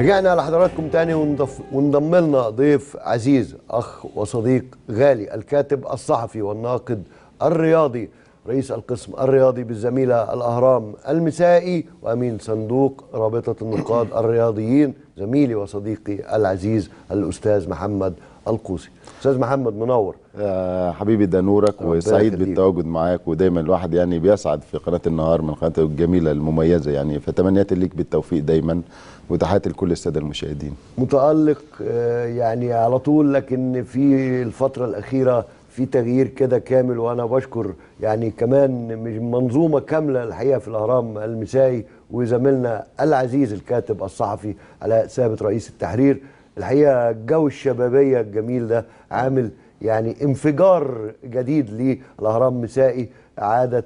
رجعنا لحضراتكم تاني ونضف ونضم لنا ضيف عزيز اخ وصديق غالي الكاتب الصحفي والناقد الرياضي رئيس القسم الرياضي بالزميله الاهرام المسائي وامين صندوق رابطه النقاد الرياضيين زميلي وصديقي العزيز الاستاذ محمد القوسي استاذ محمد منور يا حبيبي ده نورك ربنا وسعيد يخليك. بالتواجد معاك ودايما الواحد يعني بيسعد في قناه النهار من القناه الجميله المميزه يعني فتمنياتي ليك بالتوفيق دايما وتحياتي لكل الساده المشاهدين متألق آه، يعني على طول لكن في الفترة الأخيرة في تغيير كده كامل وأنا بشكر يعني كمان مش منظومة كاملة الحقيقة في الأهرام المسائي وزميلنا العزيز الكاتب الصحفي علاء ثابت رئيس التحرير الحقيقة الجو الشبابية الجميل ده عامل يعني انفجار جديد للأهرام مسائي عادت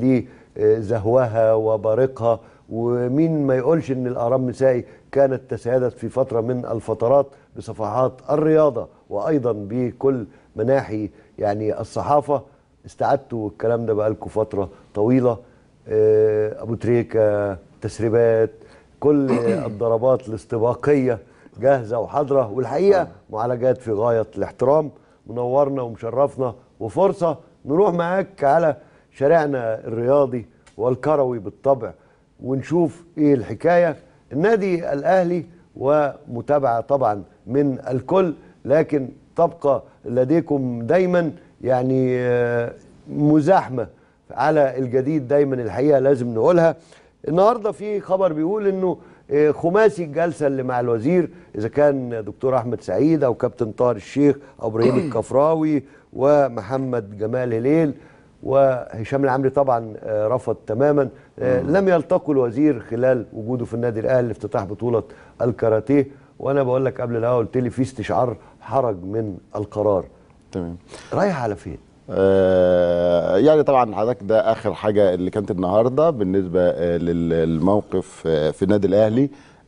لزهوها وبارقها ومين ما يقولش ان الاهرام مسائي كانت تسيدت في فتره من الفترات بصفحات الرياضه وايضا بكل مناحي يعني الصحافه استعدتوا الكلام ده بقالكم فتره طويله آه، ابو تريكه تسريبات كل الضربات الاستباقيه جاهزه وحاضره والحقيقه معالجات في غايه الاحترام منورنا ومشرفنا وفرصه نروح معاك على شارعنا الرياضي والكروي بالطبع ونشوف ايه الحكايه النادي الاهلي ومتابعه طبعا من الكل لكن تبقى لديكم دايما يعني آه، مزاحمه على الجديد دايما الحقيقه لازم نقولها النهارده في خبر بيقول انه آه، خماسي الجلسه اللي مع الوزير اذا كان دكتور احمد سعيد او كابتن طاهر الشيخ او ابراهيم الكفراوي ومحمد جمال هليل وهشام العمري طبعا آه، رفض تماما آه، لم يلتقوا الوزير خلال وجوده في النادي الاهلي لافتتاح بطوله الكاراتيه وانا بقول لك قبل الهوا قلت لي في استشعار حرج من القرار تمام رايح على فين؟ آه يعني طبعا حضرتك ده اخر حاجه اللي كانت النهارده بالنسبه آه لل- للموقف آه في النادي الاهلي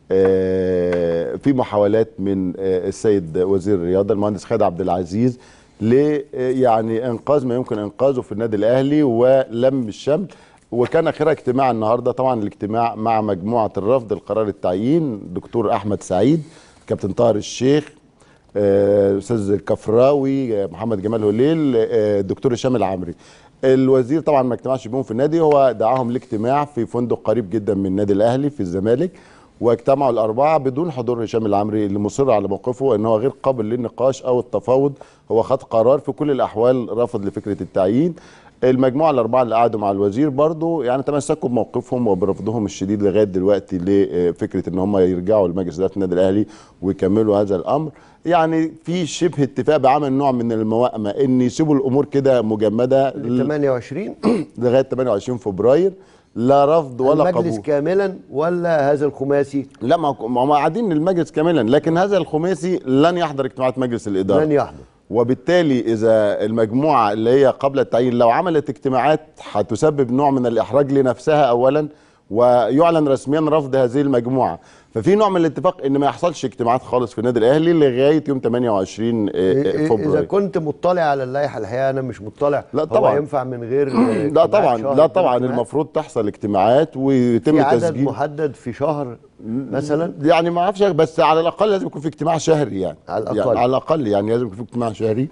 آه في محاولات من آه السيد وزير الرياضه المهندس خالد عبد العزيز ل آه، يعني انقاذ ما يمكن انقاذه في النادي الاهلي ولم الشمل وكان اخرها اجتماع النهارده طبعا الاجتماع مع مجموعه الرفض القرار التعيين دكتور احمد سعيد كابتن طاهر الشيخ آه، استاذ الكفراوي آه، محمد جمال هليل آه، الدكتور هشام العمري الوزير طبعا ما اجتمعش بيهم في النادي هو دعاهم لاجتماع في فندق قريب جدا من النادي الاهلي في الزمالك واجتمعوا الاربعه بدون حضور هشام العمري اللي مصر على موقفه ان هو غير قابل للنقاش او التفاوض هو خد قرار في كل الاحوال رفض لفكره التعيين المجموعه الاربعه اللي قعدوا مع الوزير برضو يعني تمسكوا بموقفهم وبرفضهم الشديد لغايه دلوقتي لفكره ان هم يرجعوا لمجلس اداره النادي الاهلي ويكملوا هذا الامر يعني في شبه اتفاق بعمل نوع من الموائمه ان يسيبوا الامور كده مجمده ل- 28 لغايه 28 فبراير لا رفض ولا المجلس قبول كاملا ولا هذا الخماسي لا ما ما هم قاعدين المجلس كاملا لكن هذا الخماسي لن يحضر اجتماعات مجلس الاداره لن يحضر وبالتالي اذا المجموعه اللي هي قبل التعيين لو عملت اجتماعات هتسبب نوع من الاحراج لنفسها اولا ويعلن رسميا رفض هذه المجموعه ففي نوع من الاتفاق ان ما يحصلش اجتماعات خالص في النادي الاهلي لغايه يوم 28 إيه- إيه- اذا فبراير كنت مطلع على اللائحه الحقيقه انا مش مطلع لا هو طبعاً. ينفع من غير لا اجتماعات طبعا شهر لا بدون طبعا اجتماعات؟ المفروض تحصل اجتماعات ويتم في عدد تسجيل محدد في شهر مثلا يعني ما اعرفش بس على الاقل لازم يكون في اجتماع شهري يعني على الأقل. يعني على الاقل يعني لازم يكون في اجتماع شهري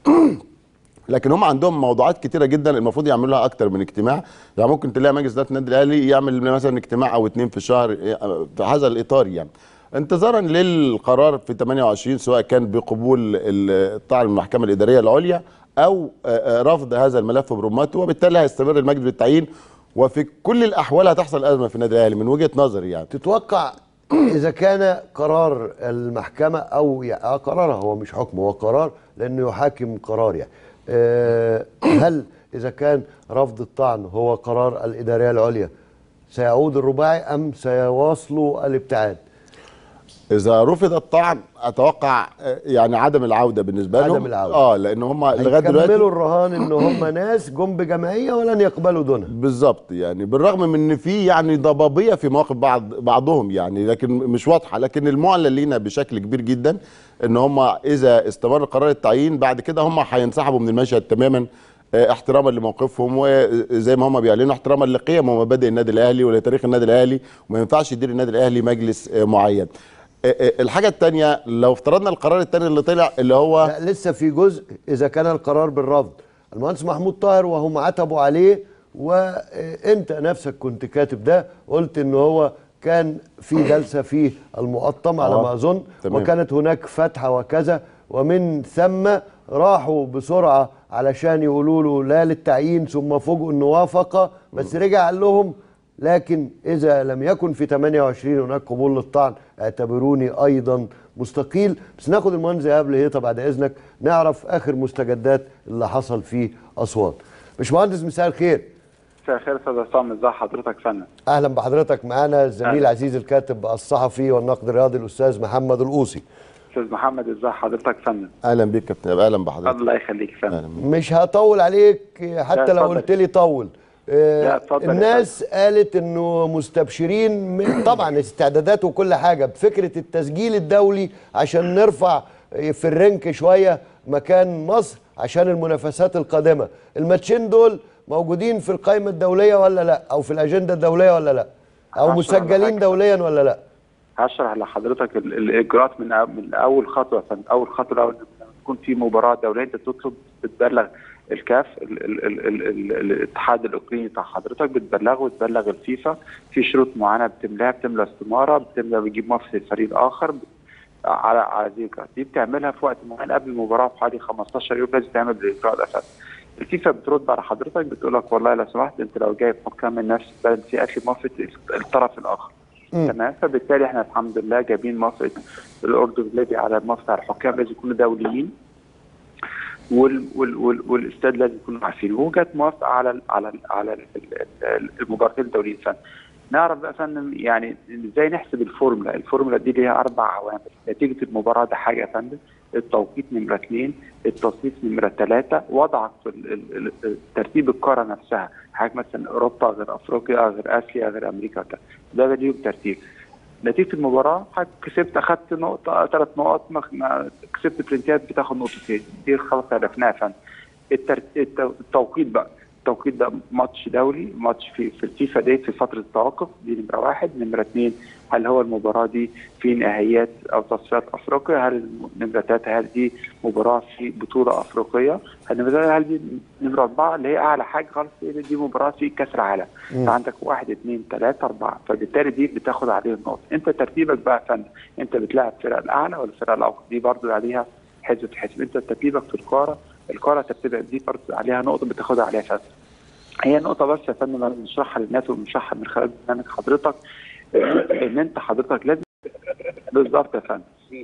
لكن هم عندهم موضوعات كتيره جدا المفروض يعملوا لها اكتر من اجتماع يعني ممكن تلاقي مجلس اداره النادي الاهلي يعمل مثلا اجتماع او اتنين في الشهر في هذا الاطار يعني انتظارا للقرار في 28 سواء كان بقبول ال- الطعن من المحكمه الاداريه العليا او آه، آه، رفض هذا الملف برمته وبالتالي هيستمر المجلس بالتعيين وفي كل الاحوال هتحصل ازمه في النادي الاهلي من وجهه نظري يعني تتوقع اذا كان قرار المحكمه او يع- آه قرارها هو مش حكم هو قرار لانه يحاكم قرار يعني آه، هل اذا كان رفض الطعن هو قرار الاداريه العليا سيعود الرباعي ام سيواصلوا الابتعاد اذا رفض الطعن اتوقع آه، يعني عدم العوده بالنسبه لهم عدم العودة. اه لان هم لغايه هيكملوا دلوقتي الرهان ان هم ناس جم بجمعيه ولن يقبلوا دونها بالظبط يعني بالرغم من ان في يعني ضبابيه في مواقف بعض بعضهم يعني لكن مش واضحه لكن المعلن لينا بشكل كبير جدا ان هم اذا استمر قرار التعيين بعد كده هم هينسحبوا من المشهد تماما آه، احتراما لموقفهم وزي ما هم بيعلنوا احتراما لقيم ومبادئ النادي الاهلي ولتاريخ النادي الاهلي وما ينفعش يدير النادي الاهلي مجلس آه، معين آه، الحاجه الثانيه لو افترضنا القرار الثاني اللي طلع اللي هو لا لسه في جزء اذا كان القرار بالرفض المهندس محمود طاهر وهم عتبوا عليه وانت نفسك كنت كاتب ده قلت ان هو كان في جلسه في المقطم على آه، ما اظن تمام. وكانت هناك فتحه وكذا ومن ثم راحوا بسرعه علشان يقولوا له لا للتعيين ثم فوجئوا انه وافق بس رجع قال لهم لكن اذا لم يكن في 28 هناك قبول للطعن اعتبروني ايضا مستقيل بس ناخد المهندس ايهاب لهيطه بعد اذنك نعرف اخر مستجدات اللي حصل في اسوان باشمهندس مساء الخير مساء الخير استاذ عصام ازي حضرتك فنان اهلا بحضرتك معانا الزميل أهلا. عزيز الكاتب الصحفي والنقد الرياضي الاستاذ محمد القوسي استاذ محمد ازي حضرتك فنان اهلا بيك كابتن إيهاب، اهلا بحضرتك الله يخليك فنان اهلا بيك. مش هطول عليك حتى لا، لو اتفضل. قلت لي طول آه، لا، اتفضل يا الناس قالت انه مستبشرين من- طبعا استعدادات وكل حاجه بفكره التسجيل الدولي عشان نرفع في الرنك شويه مكان مصر عشان المنافسات القادمه الماتشين دول موجودين في القائمه الدوليه ولا لا او في الاجنده الدوليه ولا لا او هشرح مسجلين لحضرتك. دوليا ولا لا هشرح لحضرتك ال- الاجراءات من أ- من اول خطوه فن اول خطوه اول لما تكون في مباراه دوليه انت تطلب بتبلغ الكاف ال ال ال ال ال الاتحاد الاقليمي بتاع حضرتك بتبلغه وتبلغ الفيفا في شروط معينه بتملاها بتملى استماره بتملى بتجيب موافقه الفريق الاخر على على دي الإجراءات. دي بتعملها في وقت معين قبل المباراه بحوالي 15 يوم لازم تعمل الاجراء ده فعلا. الفيفا بترد على حضرتك بتقول لك والله لو سمحت انت لو جايب حكام من نفس البلد في اكل موافقه الطرف الاخر مم. تمام فبالتالي احنا الحمد لله جايبين موافقه الاردن الليبي على موافقه على الحكام لازم يكونوا دوليين وال وال وال والاستاد لازم يكونوا عارفين وجت موافقه على ال على ال على ال ال المباراتين الدوليين فن نعرف بقى فندم يعني ازاي نحسب الفورمولا، الفورمولا دي ليها اربع عوامل، نتيجه المباراه ده حاجه يا فندم، التوقيت نمره اثنين، التصنيف نمره ثلاثه، وضعك في ال- ال- ال- ترتيب القاره نفسها، حاجه مثلا اوروبا غير افريقيا غير اسيا غير امريكا وكذا. ده ليهم ترتيب. نتيجه المباراه حضرتك كسبت اخذت نقطه ثلاث نقط ما- ما كسبت برنتات بتاخد نقطتين دي خلاص عرفناها يا فندم التر- التو- التوقيت بقى التوقيت ده ماتش دولي ماتش في في الفيفا ديت في فتره التوقف دي نمره واحد نمره اثنين هل هو المباراه دي في نهائيات او تصفيات افريقيا هل الم- نمره ثلاثه هل دي مباراه في بطوله افريقيه هل نمره ثلاثة هل دي نمره اربعه اللي هي اعلى حاجه خالص هي دي مباراه في كاس العالم فعندك واحد اثنين ثلاثه اربعه فبالتالي دي بتاخد عليه النقط انت ترتيبك بقى يا فندم انت بتلاعب الفرقه الاعلى ولا الفرقه الاوسط دي برضو عليها حسبة حسب انت ترتيبك في القاره القاره ترتيبك دي برضو عليها نقطه بتاخدها عليها فندم هي نقطة بس يا فندم أنا بنشرحها للناس وبنشرحها من خلال برنامج حضرتك إن أنت حضرتك لازم بالظبط يا فندم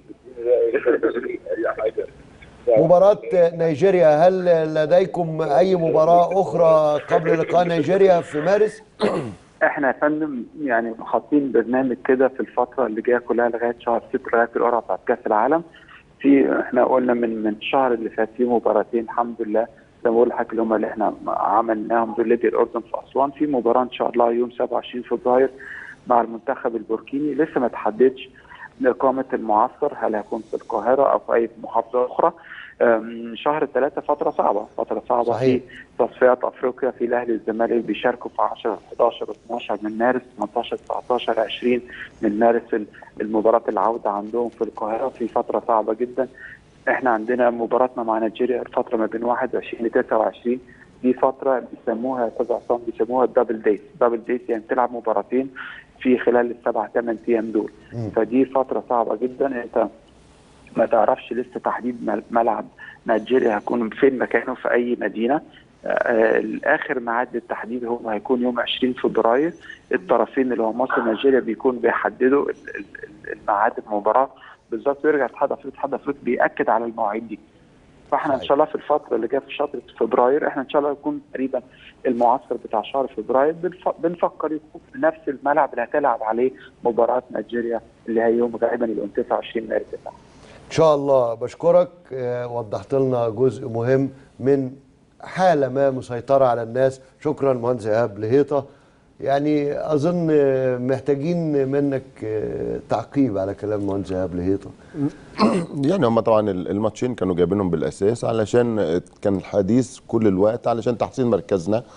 مباراة نيجيريا هل لديكم أي مباراة أخرى قبل لقاء نيجيريا في مارس؟ احنا يا فندم يعني حاطين برنامج كده في الفتره اللي جايه كلها لغايه شهر 6 لغايه القرعه بتاعت كاس العالم في احنا قلنا من من الشهر اللي فات في مباراتين الحمد لله زي ما بقول لحضرتك اللي هم اللي احنا عملناهم دول ليبيا الاردن في اسوان في مباراه ان شاء الله يوم 27 فبراير مع المنتخب البوركيني لسه ما تحددش اقامه المعسكر هل هيكون في القاهره او في اي محافظه اخرى أم، شهر ثلاثة فترة صعبة فترة صعبة صحيح. في تصفيات افريقيا في الاهلي والزمالك بيشاركوا في 10 11 12 من مارس 18 19 20 من مارس ال- المباراة العودة عندهم في القاهرة في فترة صعبة جدا احنا عندنا مباراتنا مع نيجيريا الفترة ما بين 21 ل 29 دي فترة بيسموها يا استاذ عصام بيسموها الدبل ديت دبل ديت يعني تلعب مباراتين في خلال السبع ثمان ايام دول فدي فترة صعبة جدا انت ما تعرفش لسه تحديد مل- ملعب نيجيريا هيكون فين مكانه في اي مدينه آه، اخر ميعاد للتحديد هو هيكون يوم 20 فبراير الطرفين اللي هو مصر ونيجيريا بيكون بيحددوا ال- ال- ال- الميعاد المباراه بالظبط ويرجع الاتحاد الافريقي الاتحاد الافريقي بياكد على المواعيد دي فاحنا ان صحيح. شاء الله في الفتره اللي جايه في شهر فبراير احنا ان شاء الله يكون تقريبا المعسكر بتاع شهر فبراير بنف- بنفكر يكون في نفس الملعب اللي هتلعب عليه مباراه نيجيريا اللي هي يوم غالبا يوم 29 مارس إن شاء الله بشكرك آه، وضحت لنا جزء مهم من حالة ما مسيطرة على الناس شكرا مهندس إيهاب لهيطة يعني أظن آه، محتاجين منك آه، تعقيب على كلام مهندس إيهاب لهيطة يعني هم طبعا ال- الماتشين كانوا جايبينهم بالاساس علشان كان الحديث كل الوقت علشان تحسين مركزنا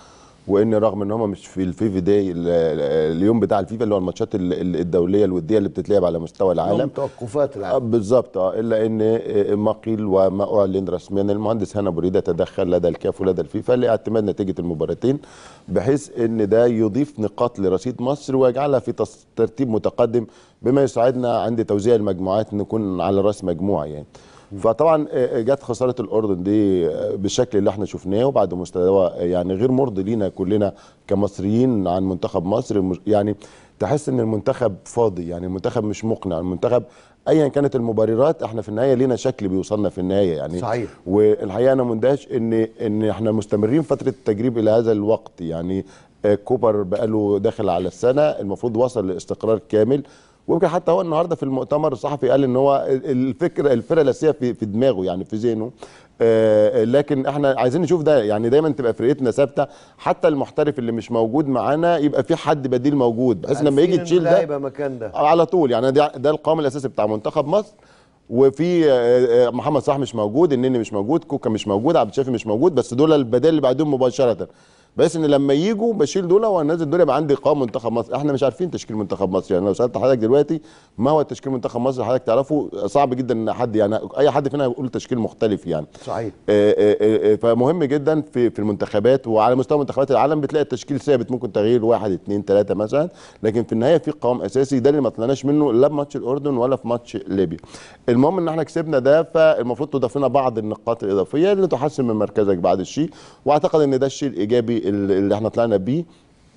وان رغم ان هم مش في الفيفا داي ال- ال- اليوم بتاع الفيفا اللي هو الماتشات ال- ال- الدوليه الوديه اللي بتتلعب على مستوى يوم العالم توقفات آه، العالم بالظبط اه الا ان آه، ما قيل وما اعلن رسميا المهندس هنا بريده تدخل لدى الكاف ولدى الفيفا لاعتماد نتيجه المباراتين بحيث ان ده يضيف نقاط لرصيد مصر ويجعلها في تص- ترتيب متقدم بما يساعدنا عند توزيع المجموعات نكون على راس مجموعه يعني فطبعا آه، جت خساره الاردن دي آه، بالشكل اللي احنا شفناه وبعد مستوى آه، يعني غير مرضي لينا كلنا كمصريين عن منتخب مصر المش- يعني تحس ان المنتخب فاضي يعني المنتخب مش مقنع المنتخب ايا كانت المبررات احنا في النهايه لينا شكل بيوصلنا في النهايه يعني صحيح. والحقيقه انا مندهش ان ان احنا مستمرين فتره التجريب الى هذا الوقت يعني آه، كوبر بقاله داخل على السنه المفروض وصل لاستقرار كامل ويمكن حتى هو النهارده في المؤتمر الصحفي قال ان هو الفكره الفرقه الاساسيه في في دماغه يعني في ذهنه آه، لكن احنا عايزين نشوف ده يعني دايما تبقى فرقتنا ثابته حتى المحترف اللي مش موجود معانا يبقى في حد بديل موجود بحيث لما يجي عارفين إن تشيل ده ده هيبقى مكان ده على طول يعني ده, ده القوام الاساسي بتاع منتخب مصر وفي آه، آه، محمد صلاح مش موجود النني مش موجود كوكا مش موجود عبد الشافي مش موجود بس دول البدائل اللي بعدهم مباشره بحيث ان لما يجوا بشيل دول وانزل دول يبقى عندي قوام منتخب مصر احنا مش عارفين تشكيل منتخب مصر يعني لو سالت حضرتك دلوقتي ما هو تشكيل منتخب مصر حضرتك تعرفه صعب جدا ان حد يعني اي حد فينا يقول تشكيل مختلف يعني صحيح آه، آه، آه، فمهم جدا في في المنتخبات وعلى مستوى منتخبات العالم بتلاقي التشكيل ثابت ممكن تغيير واحد اثنين ثلاثه مثلا لكن في النهايه في قوام اساسي ده اللي ما طلعناش منه لا في ماتش الاردن ولا في ماتش ليبيا. المهم ان احنا كسبنا ده فالمفروض تضاف لنا بعض النقاط الاضافيه اللي تحسن من مركزك بعد الشيء واعتقد ان ده الشيء الايجابي اللي اللي احنا طلعنا بيه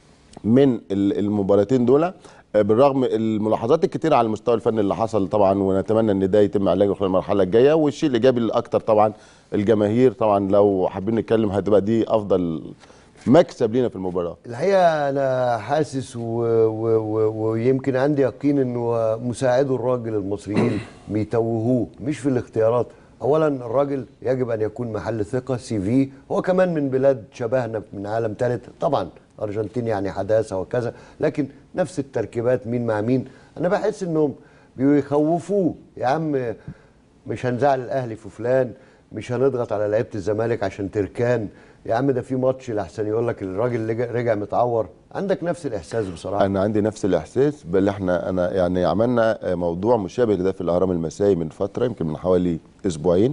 من ال- المباراتين دول آه، بالرغم الملاحظات الكتيرة على المستوى الفني اللي حصل طبعا ونتمنى ان ده يتم علاجه خلال المرحله الجايه والشيء الايجابي الاكثر طبعا الجماهير طبعا لو حابين نتكلم هتبقى دي افضل مكسب لينا في المباراه الحقيقه انا حاسس و... و... و... ويمكن عندي يقين انه مساعدو الراجل المصريين بيتوهوه مش في الاختيارات اولا الراجل يجب ان يكون محل ثقه سي في هو كمان من بلاد شبهنا من عالم ثالث طبعا ارجنتين يعني حداثه وكذا لكن نفس التركيبات مين مع مين انا بحس انهم بيخوفوه يا عم مش هنزعل الاهلي في فلان مش هنضغط على لعيبه الزمالك عشان تركان يا عم ده في ماتش لحسن يقول لك الراجل رجع, رجع متعور عندك نفس الاحساس بصراحه انا عندي نفس الاحساس بل احنا انا يعني عملنا موضوع مشابه لده في الاهرام المسائي من فتره يمكن من حوالي اسبوعين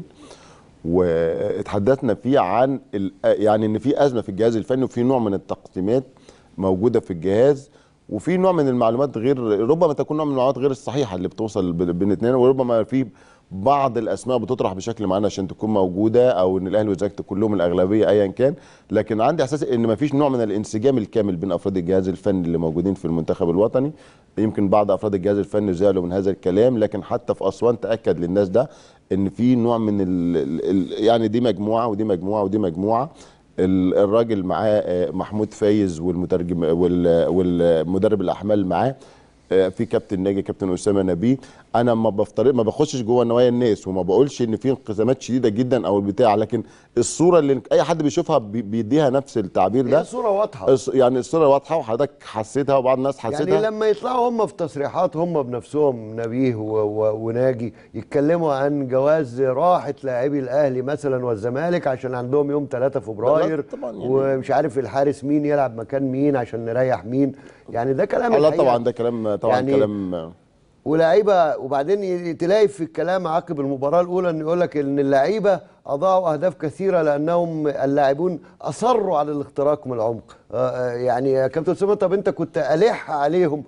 واتحدثنا فيه عن ال- يعني ان في ازمه في الجهاز الفني وفي نوع من التقسيمات موجوده في الجهاز وفي نوع من المعلومات غير ربما تكون نوع من المعلومات غير الصحيحه اللي بتوصل ب- بين الاثنين وربما في بعض الاسماء بتطرح بشكل معين عشان تكون موجوده او ان الاهلي والزمالك تكون لهم الاغلبيه ايا كان لكن عندي احساس ان ما فيش نوع من الانسجام الكامل بين افراد الجهاز الفني اللي موجودين في المنتخب الوطني يمكن بعض افراد الجهاز الفني زعلوا من هذا الكلام لكن حتى في اسوان تاكد للناس ده ان في نوع من ال ال يعني دي مجموعه ودي مجموعه ودي مجموعه ال- الراجل معاه آه، محمود فايز والمترجم وال- والمدرب الاحمال معاه آه، في كابتن ناجي كابتن اسامه نبيه انا ما بفترض ما بخشش جوه نوايا الناس وما بقولش ان في انقسامات شديده جدا او البتاع لكن الصوره اللي اي حد بيشوفها بي- بيديها نفس التعبير ده هي صوره واضحه الص- يعني الصوره واضحه وحضرتك حسيتها وبعض الناس حسيتها يعني لما يطلعوا هم في تصريحات هم بنفسهم نبيه و... و... وناجي يتكلموا عن جواز راحه لاعبي الاهلي مثلا والزمالك عشان عندهم يوم 3 فبراير طبعاً يعني. ومش عارف الحارس مين يلعب مكان مين عشان نريح مين يعني ده كلام الله الحقيقة. طبعا ده كلام طبعا يعني يعني كلام ولاعيبه وبعدين ي- تلاقي في الكلام عقب المباراه الاولى ان يقول لك ان اللعيبه اضاعوا اهداف كثيره لانهم اللاعبون اصروا على الاختراق من العمق آه، آه، يعني يا كابتن اسامه طب انت كنت الح عليهم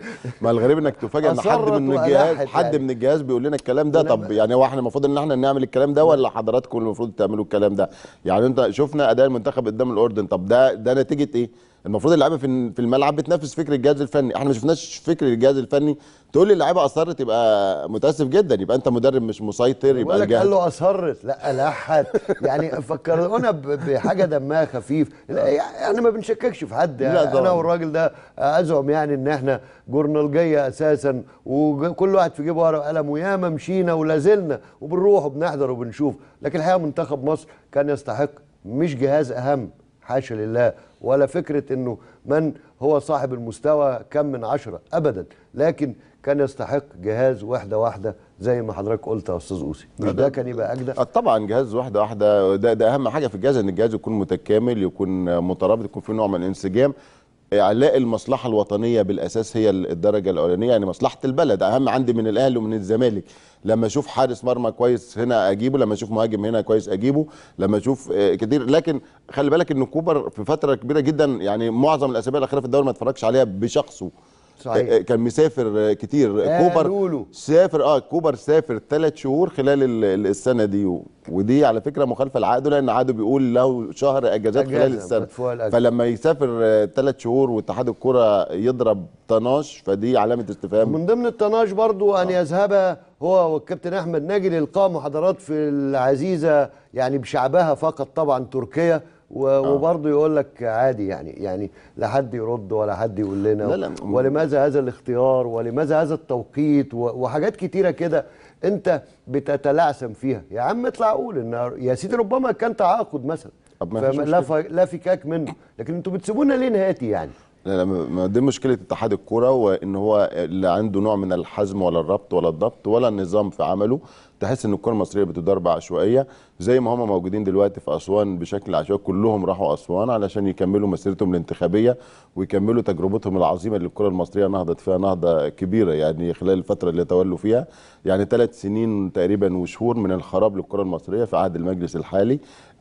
ما الغريب انك تفاجئ ان حد أصرت من الجهاز وألحت حد يعني. من الجهاز بيقول لنا الكلام ده طب يعني هو احنا المفروض ان احنا نعمل الكلام ده ولا حضراتكم اللي المفروض تعملوا الكلام ده يعني انت شفنا اداء المنتخب قدام الاردن طب ده ده نتيجه ايه المفروض اللعيبه في في الملعب بتنفذ فكر الجهاز الفني احنا ما شفناش فكر الجهاز الفني تقول لي اللعيبه اصرت يبقى متاسف جدا يبقى انت مدرب مش مسيطر يبقى بقول لك قال الجهاز له اصرت لا لحت يعني فكرونا ب- بحاجه دمها خفيف لا يعني احنا ما بنشككش في حد لا انا طبعاً. والراجل ده ازعم يعني ان احنا جورنالجيه اساسا وكل واحد في جيبه ورقه وقلم وياما مشينا ولازلنا وبنروح وبنحضر وبنشوف لكن الحقيقه منتخب مصر كان يستحق مش جهاز اهم حاشا لله ولا فكره انه من هو صاحب المستوى كم من عشره ابدا لكن كان يستحق جهاز واحده واحده زي ما حضرتك قلت يا استاذ اوسي مش ده كان يبقى اجدى آه، طبعا جهاز واحده واحده ده, ده اهم حاجه في الجهاز ان الجهاز يكون متكامل يكون مترابط يكون فيه نوع من الانسجام اعلاء المصلحه الوطنيه بالاساس هي الدرجه الاولانيه يعني مصلحه البلد اهم عندي من الاهلي ومن الزمالك لما اشوف حارس مرمى كويس هنا اجيبه لما اشوف مهاجم هنا كويس اجيبه لما اشوف آه، كتير لكن خلي بالك ان كوبر في فتره كبيره جدا يعني معظم الاسابيع الاخيره في الدوري ما اتفرجش عليها بشخصه صحيح. آه، آه، كان مسافر آه، كتير قالوا كوبر له. سافر اه كوبر سافر ثلاث شهور خلال ال- ال- السنه دي و... ودي على فكره مخالفه لعقده لان عقده بيقول له شهر اجازات أجازة خلال السنه مدفوع الأجر. فلما يسافر ثلاث شهور واتحاد الكره يضرب طناش فدي علامه استفهام من ضمن الطناش برضو ان يذهب هو والكابتن احمد ناجي لالقاء محاضرات في العزيزه يعني بشعبها فقط طبعا تركيا و- وبرضه يقول لك عادي يعني يعني لا حد يرد ولا حد يقول لنا لا، لا. ولماذا هذا الاختيار ولماذا هذا التوقيت و- وحاجات كتيره كده انت بتتلعثم فيها يا عم اطلع قول ان يا سيدي ربما كان تعاقد مثلا طب ما فيش فما- لا مشكلة. ف- لا فكاك منه لكن انتوا بتسيبونا ليه نهاتي يعني لا لا ما دي مشكله اتحاد الكوره وان هو لا عنده نوع من الحزم ولا الربط ولا الضبط ولا النظام في عمله تحس ان الكره المصريه بتدار بعشوائيه زي ما هم موجودين دلوقتي في اسوان بشكل عشوائي كلهم راحوا اسوان علشان يكملوا مسيرتهم الانتخابيه ويكملوا تجربتهم العظيمه اللي الكره المصريه نهضت فيها نهضه كبيره يعني خلال الفتره اللي تولوا فيها يعني ثلاث سنين تقريبا وشهور من الخراب للكره المصريه في عهد المجلس الحالي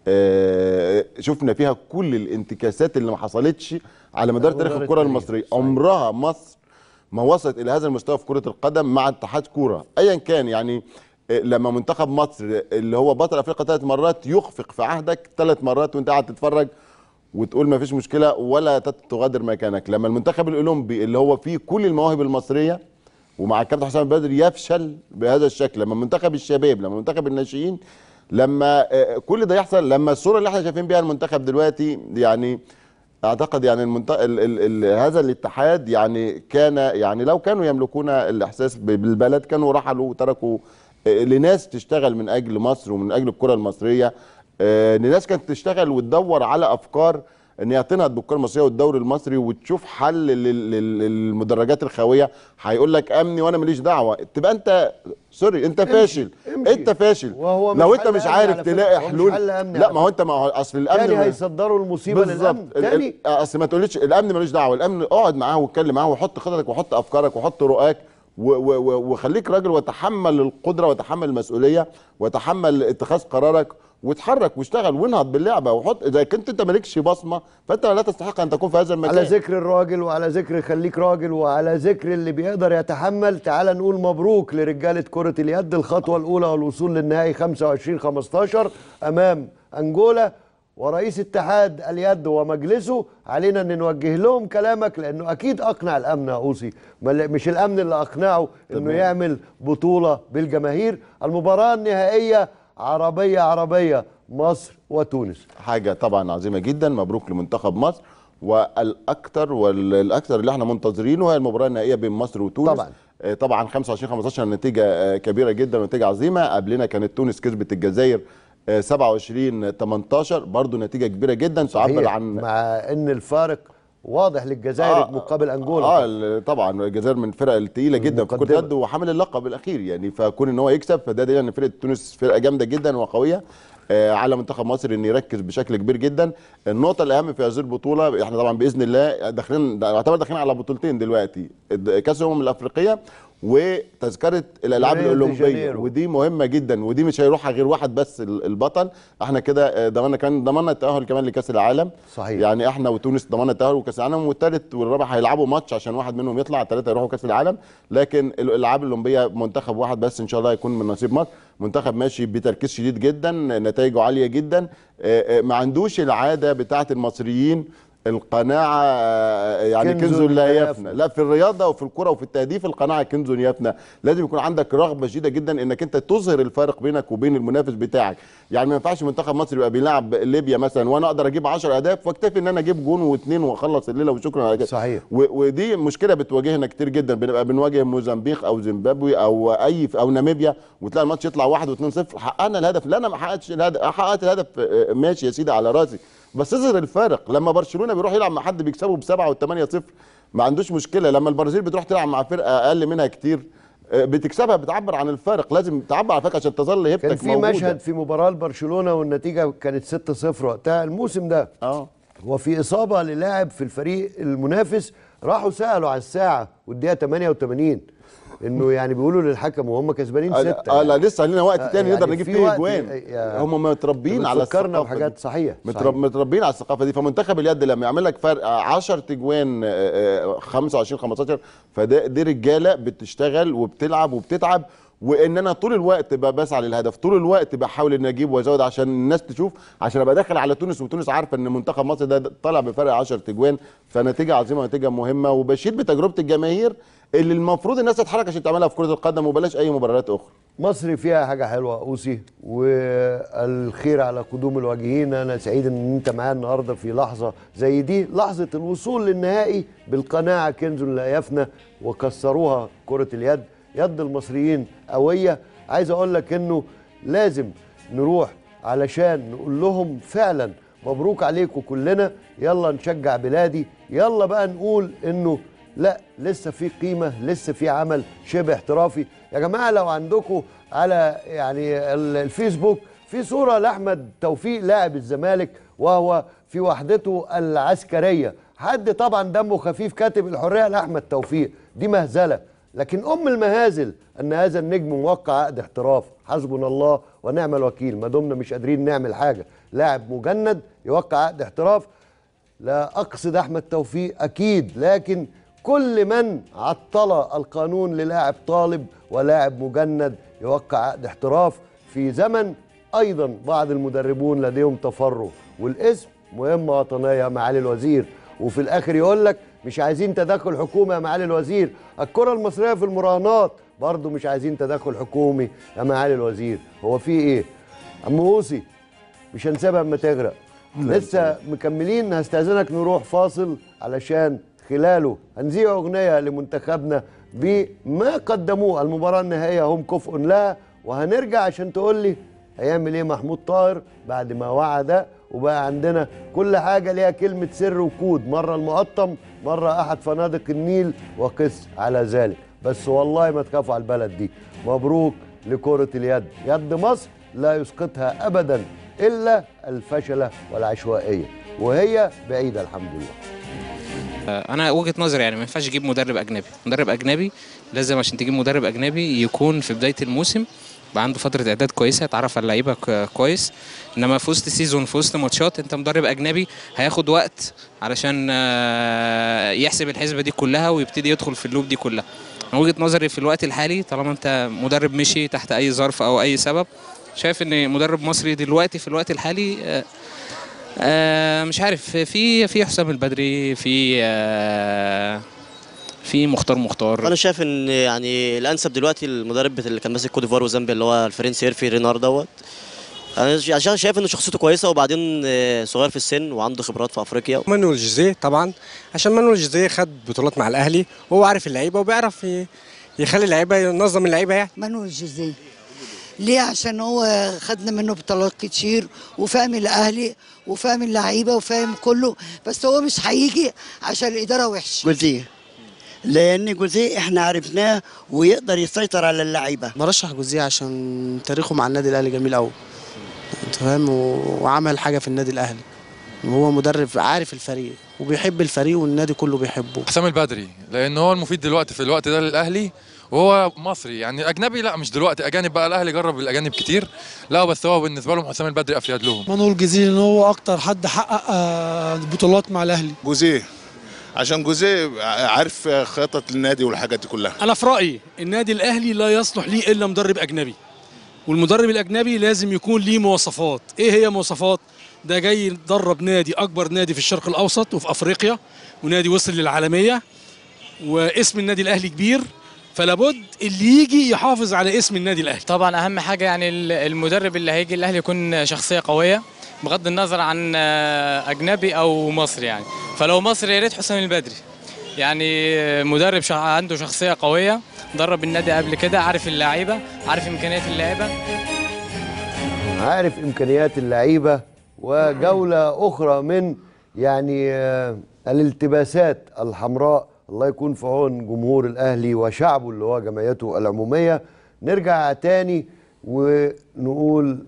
آه، شفنا فيها كل الانتكاسات اللي ما حصلتش على مدار على مدار تاريخ الكره التاريخ، المصريه صحيح. عمرها مصر ما وصلت الى هذا المستوى في كره القدم مع اتحاد كوره ايا كان يعني آه، لما منتخب مصر اللي هو بطل افريقيا ثلاث مرات يخفق في عهدك ثلاث مرات وانت قاعد تتفرج وتقول ما فيش مشكله ولا تت- تغادر مكانك لما المنتخب الاولمبي اللي هو فيه كل المواهب المصريه ومع الكابتن حسام البدري يفشل بهذا الشكل لما منتخب الشباب لما منتخب الناشئين لما آه، كل ده يحصل لما الصوره اللي احنا شايفين بيها المنتخب دلوقتي يعني اعتقد يعني المنت... ال... ال... ال... هذا الاتحاد يعني كان يعني لو كانوا يملكون الاحساس ب- بالبلد كانوا رحلوا وتركوا آه، لناس تشتغل من اجل مصر ومن اجل الكره المصريه آه، لناس كانت تشتغل وتدور على افكار ان هي تنهض بالكره المصريه والدوري المصري وتشوف حل لل- لل- للمدرجات الخاويه هيقول لك امني وانا ماليش دعوه تبقى انت سوري انت فاشل امشي. انت فاشل وهو مش لو انت حل مش أمني عارف على فكرة. تلاقي هو مش حلول حل أمني لا على ما هو انت ما هو اصل الامن تاني ما- هيصدروا المصيبه للامن بالظبط ال- تاني ال- اصل ما تقوليش الامن ملوش دعوه الامن اقعد معاه واتكلم معاه وحط خططك وحط افكارك وحط رؤاك و- و- و- وخليك راجل وتحمل القدره وتحمل المسؤوليه وتحمل اتخاذ قرارك واتحرك واشتغل وانهض باللعبه وحط اذا كنت انت مالكش بصمه فانت لا تستحق ان تكون في هذا المكان على ذكر الراجل وعلى ذكر خليك راجل وعلى ذكر اللي بيقدر يتحمل تعال نقول مبروك لرجالة كرة اليد الخطوة الأولى والوصول للنهائي 25 15 أمام أنجولا ورئيس اتحاد اليد ومجلسه علينا ان نوجه لهم كلامك لانه اكيد اقنع الامن يا اوصي ما- مش الامن اللي اقنعه انه تمام. يعمل بطوله بالجماهير المباراه النهائيه عربيه عربيه مصر وتونس حاجه طبعا عظيمه جدا مبروك لمنتخب مصر والاكثر والاكثر اللي احنا منتظرينه هي المباراه النهائيه بين مصر وتونس طبعاً. آه، طبعا 25 15 النتيجه آه، كبيره جدا ونتيجه عظيمه قبلنا كانت تونس كسبت الجزائر آه، 27 18 برضو نتيجه كبيره جدا تعبر صحيح، عن مع ان الفارق واضح للجزائر آه، مقابل انجولا اه ال- طبعا الجزائر من الفرق الثقيله جدا في كره المقدمة. اليد وحامل اللقب الاخير يعني فكون ان هو يكسب فده دليل ان فرقه تونس فرقه جامده جدا وقويه آه على منتخب مصر ان يركز بشكل كبير جدا النقطه الاهم في هذه البطوله احنا طبعا باذن الله داخلين يعتبر داخلين على بطولتين دلوقتي الد- كاس الامم الافريقيه وتذكره الالعاب ريو دي الاولمبيه جانيرو. ودي مهمه جدا ودي مش هيروحها غير واحد بس ال- البطل احنا كده آه، ضمننا كمان ضمننا التاهل كمان لكاس العالم صحيح. يعني احنا وتونس ضمننا التاهل وكاس العالم والثالث والرابع هيلعبوا ماتش عشان واحد منهم يطلع الثلاثه يروحوا كاس العالم لكن الالعاب الاولمبيه منتخب واحد بس ان شاء الله يكون من نصيب مصر منتخب ماشي بتركيز شديد جدا نتائجه عاليه جدا آه، آه، ما عندوش العاده بتاعه المصريين القناعه آه، يعني كنز كنز لا لا يفنى. يفنى لا في الرياضه وفي الكره وفي التهديف القناعه كنز يفنى لازم يكون عندك رغبه شديده جدا انك انت تظهر الفارق بينك وبين المنافس بتاعك يعني ما ينفعش منتخب مصر يبقى بيلعب ليبيا مثلا وانا اقدر اجيب 10 اهداف واكتفي ان انا اجيب جون واثنين واخلص الليله وشكرا على كده صحيح. و- ودي مشكله بتواجهنا كتير جدا بنبقى بنواجه موزمبيق او زيمبابوي او اي او ناميبيا وتلاقي الماتش يطلع 1 و2 0 حققنا الهدف لا انا ما حققتش الهدف حققت الهدف آه، ماشي يا سيدي على راسي بس اظهر الفارق لما برشلونه بيروح يلعب مع حد بيكسبه بسبعه والثمانية صفر ما عندوش مشكله لما البرازيل بتروح تلعب مع فرقه اقل منها كتير آه، بتكسبها بتعبر عن الفارق لازم تعبر عن الفارق عشان تظل هيبتك كان في موجودة. مشهد في مباراه لبرشلونه والنتيجه كانت 6-0 وقتها الموسم ده اه وفي اصابه للاعب في الفريق المنافس راحوا سالوا على الساعه والدقيقه 88 انه يعني بيقولوا للحكم وهم كسبانين اه سته آه، لا يعني. لسه لنا وقت آه، تاني يعني نقدر نجيب في فيه وقت اجوان يا- هم متربيين على بتفكرنا الثقافة بحاجات دي. صحيح مترب... صحيح. متربيين على الثقافه دي فمنتخب اليد لما يعمل لك فرق 10 تجوان آه، آه، 25 15 فده دي رجاله بتشتغل وبتلعب وبتتعب وان انا طول الوقت ب- بسعى للهدف طول الوقت بحاول ان اجيب وازود عشان الناس تشوف عشان ابقى داخل على تونس وتونس عارفه ان منتخب مصر ده طالع بفرق 10 تجوان فنتيجه عظيمه ونتيجه مهمه وبشيد بتجربه الجماهير اللي المفروض الناس تتحرك عشان تعملها في كره القدم وبلاش اي مباريات اخرى مصر فيها حاجة حلوة أوسي والخير على قدوم الواجهين أنا سعيد إن أنت معايا النهاردة في لحظة زي دي لحظة الوصول للنهائي بالقناعة كنز لا يفنى وكسروها كرة اليد يد المصريين قوية عايز أقول لك إنه لازم نروح علشان نقول لهم فعلا مبروك عليكم كلنا يلا نشجع بلادي يلا بقى نقول إنه لا لسه في قيمه لسه في عمل شبه احترافي يا جماعه لو عندكم على يعني ال- الفيسبوك في صوره لاحمد توفيق لاعب الزمالك وهو في وحدته العسكريه حد طبعا دمه خفيف كاتب الحريه لاحمد توفيق دي مهزله لكن ام المهازل ان هذا النجم موقع عقد احتراف حسبنا الله ونعم الوكيل ما دمنا مش قادرين نعمل حاجه لاعب مجند يوقع عقد احتراف لا اقصد احمد توفيق اكيد لكن كل من عطل القانون للاعب طالب ولاعب مجند يوقع عقد احتراف في زمن ايضا بعض المدربون لديهم تفرغ والاسم مهمه وطنيه يا معالي الوزير وفي الاخر يقول لك مش عايزين تدخل حكومي يا معالي الوزير الكره المصريه في المراهنات برضه مش عايزين تدخل حكومي يا معالي الوزير هو في ايه عم موسي مش هنسيبها اما تغرق لسه مكملين هستأذنك نروح فاصل علشان خلاله هنذيع أغنية لمنتخبنا بما قدموه المباراة النهائية هم كفء لها وهنرجع عشان تقول لي هيعمل ايه محمود طاهر بعد ما وعد وبقى عندنا كل حاجة ليها كلمة سر وكود مرة المقطم مرة أحد فنادق النيل وقس على ذلك بس والله ما تخافوا على البلد دي مبروك لكرة اليد يد مصر لا يسقطها أبدا إلا الفشلة والعشوائية وهي بعيدة الحمد لله انا وجهه نظري يعني ما ينفعش تجيب مدرب اجنبي مدرب اجنبي لازم عشان تجيب مدرب اجنبي يكون في بدايه الموسم يبقى عنده فتره اعداد كويسه يتعرف على اللعيبه ك- كويس انما في وسط السيزون في وسط ماتشات انت مدرب اجنبي هياخد وقت علشان آه، يحسب الحسبه دي كلها ويبتدي يدخل في اللوب دي كلها من وجهه نظري في الوقت الحالي طالما انت مدرب مشي تحت اي ظرف او اي سبب شايف ان مدرب مصري دلوقتي في الوقت الحالي آه، آه مش عارف في في حسام البدري في آه في مختار مختار انا شايف ان يعني الانسب دلوقتي المدرب اللي كان ماسك كوت ديفوار وزامبيا اللي هو الفرنسي يرفي رينار دوت انا ش- عشان شايف ان شخصيته كويسه وبعدين آه، صغير في السن وعنده خبرات في افريقيا مانويل جوزيه طبعا عشان مانويل جوزيه خد بطولات مع الاهلي وهو عارف اللعيبه وبيعرف ي- يخلي اللعيبه ينظم اللعيبه يعني مانويل جوزيه ليه عشان هو خدنا منه بطولات كتير وفاهم الاهلي وفاهم اللعيبه وفاهم كله بس هو مش هيجي عشان الاداره وحشه جوزيه لان جوزيه احنا عرفناه ويقدر يسيطر على اللعيبه برشح جوزيه عشان تاريخه مع النادي الاهلي جميل قوي انت فاهم و- وعمل حاجه في النادي الاهلي وهو مدرب عارف الفريق وبيحب الفريق والنادي كله بيحبه حسام البدري لان هو المفيد دلوقتي في الوقت ده للاهلي وهو مصري يعني اجنبي لا مش دلوقتي اجانب بقى الاهلي جرب الاجانب كتير لا بس هو بالنسبه لهم حسام البدري افيد لهم مانويل جزيري ان هو اكتر حد حقق آه، بطولات مع الاهلي جوزيه عشان جوزيه عارف خطط النادي والحاجات دي كلها انا في رايي النادي الاهلي لا يصلح ليه الا مدرب اجنبي والمدرب الاجنبي لازم يكون ليه مواصفات ايه هي مواصفات ده جاي يدرب نادي اكبر نادي في الشرق الاوسط وفي افريقيا ونادي وصل للعالميه واسم النادي الاهلي كبير فلابد اللي يجي يحافظ على اسم النادي الاهلي طبعا اهم حاجه يعني ال- المدرب اللي هيجي الاهلي يكون شخصيه قويه بغض النظر عن آه، اجنبي او مصري يعني فلو مصري يا ريت حسام البدري يعني مدرب شع- عنده شخصيه قويه درب النادي قبل كده عارف اللعيبه عارف امكانيات اللعيبه عارف امكانيات اللعيبه وجوله اخرى من يعني آه، الالتباسات الحمراء الله يكون في عون جمهور الاهلي وشعبه اللي هو جمعيته العموميه نرجع تاني ونقول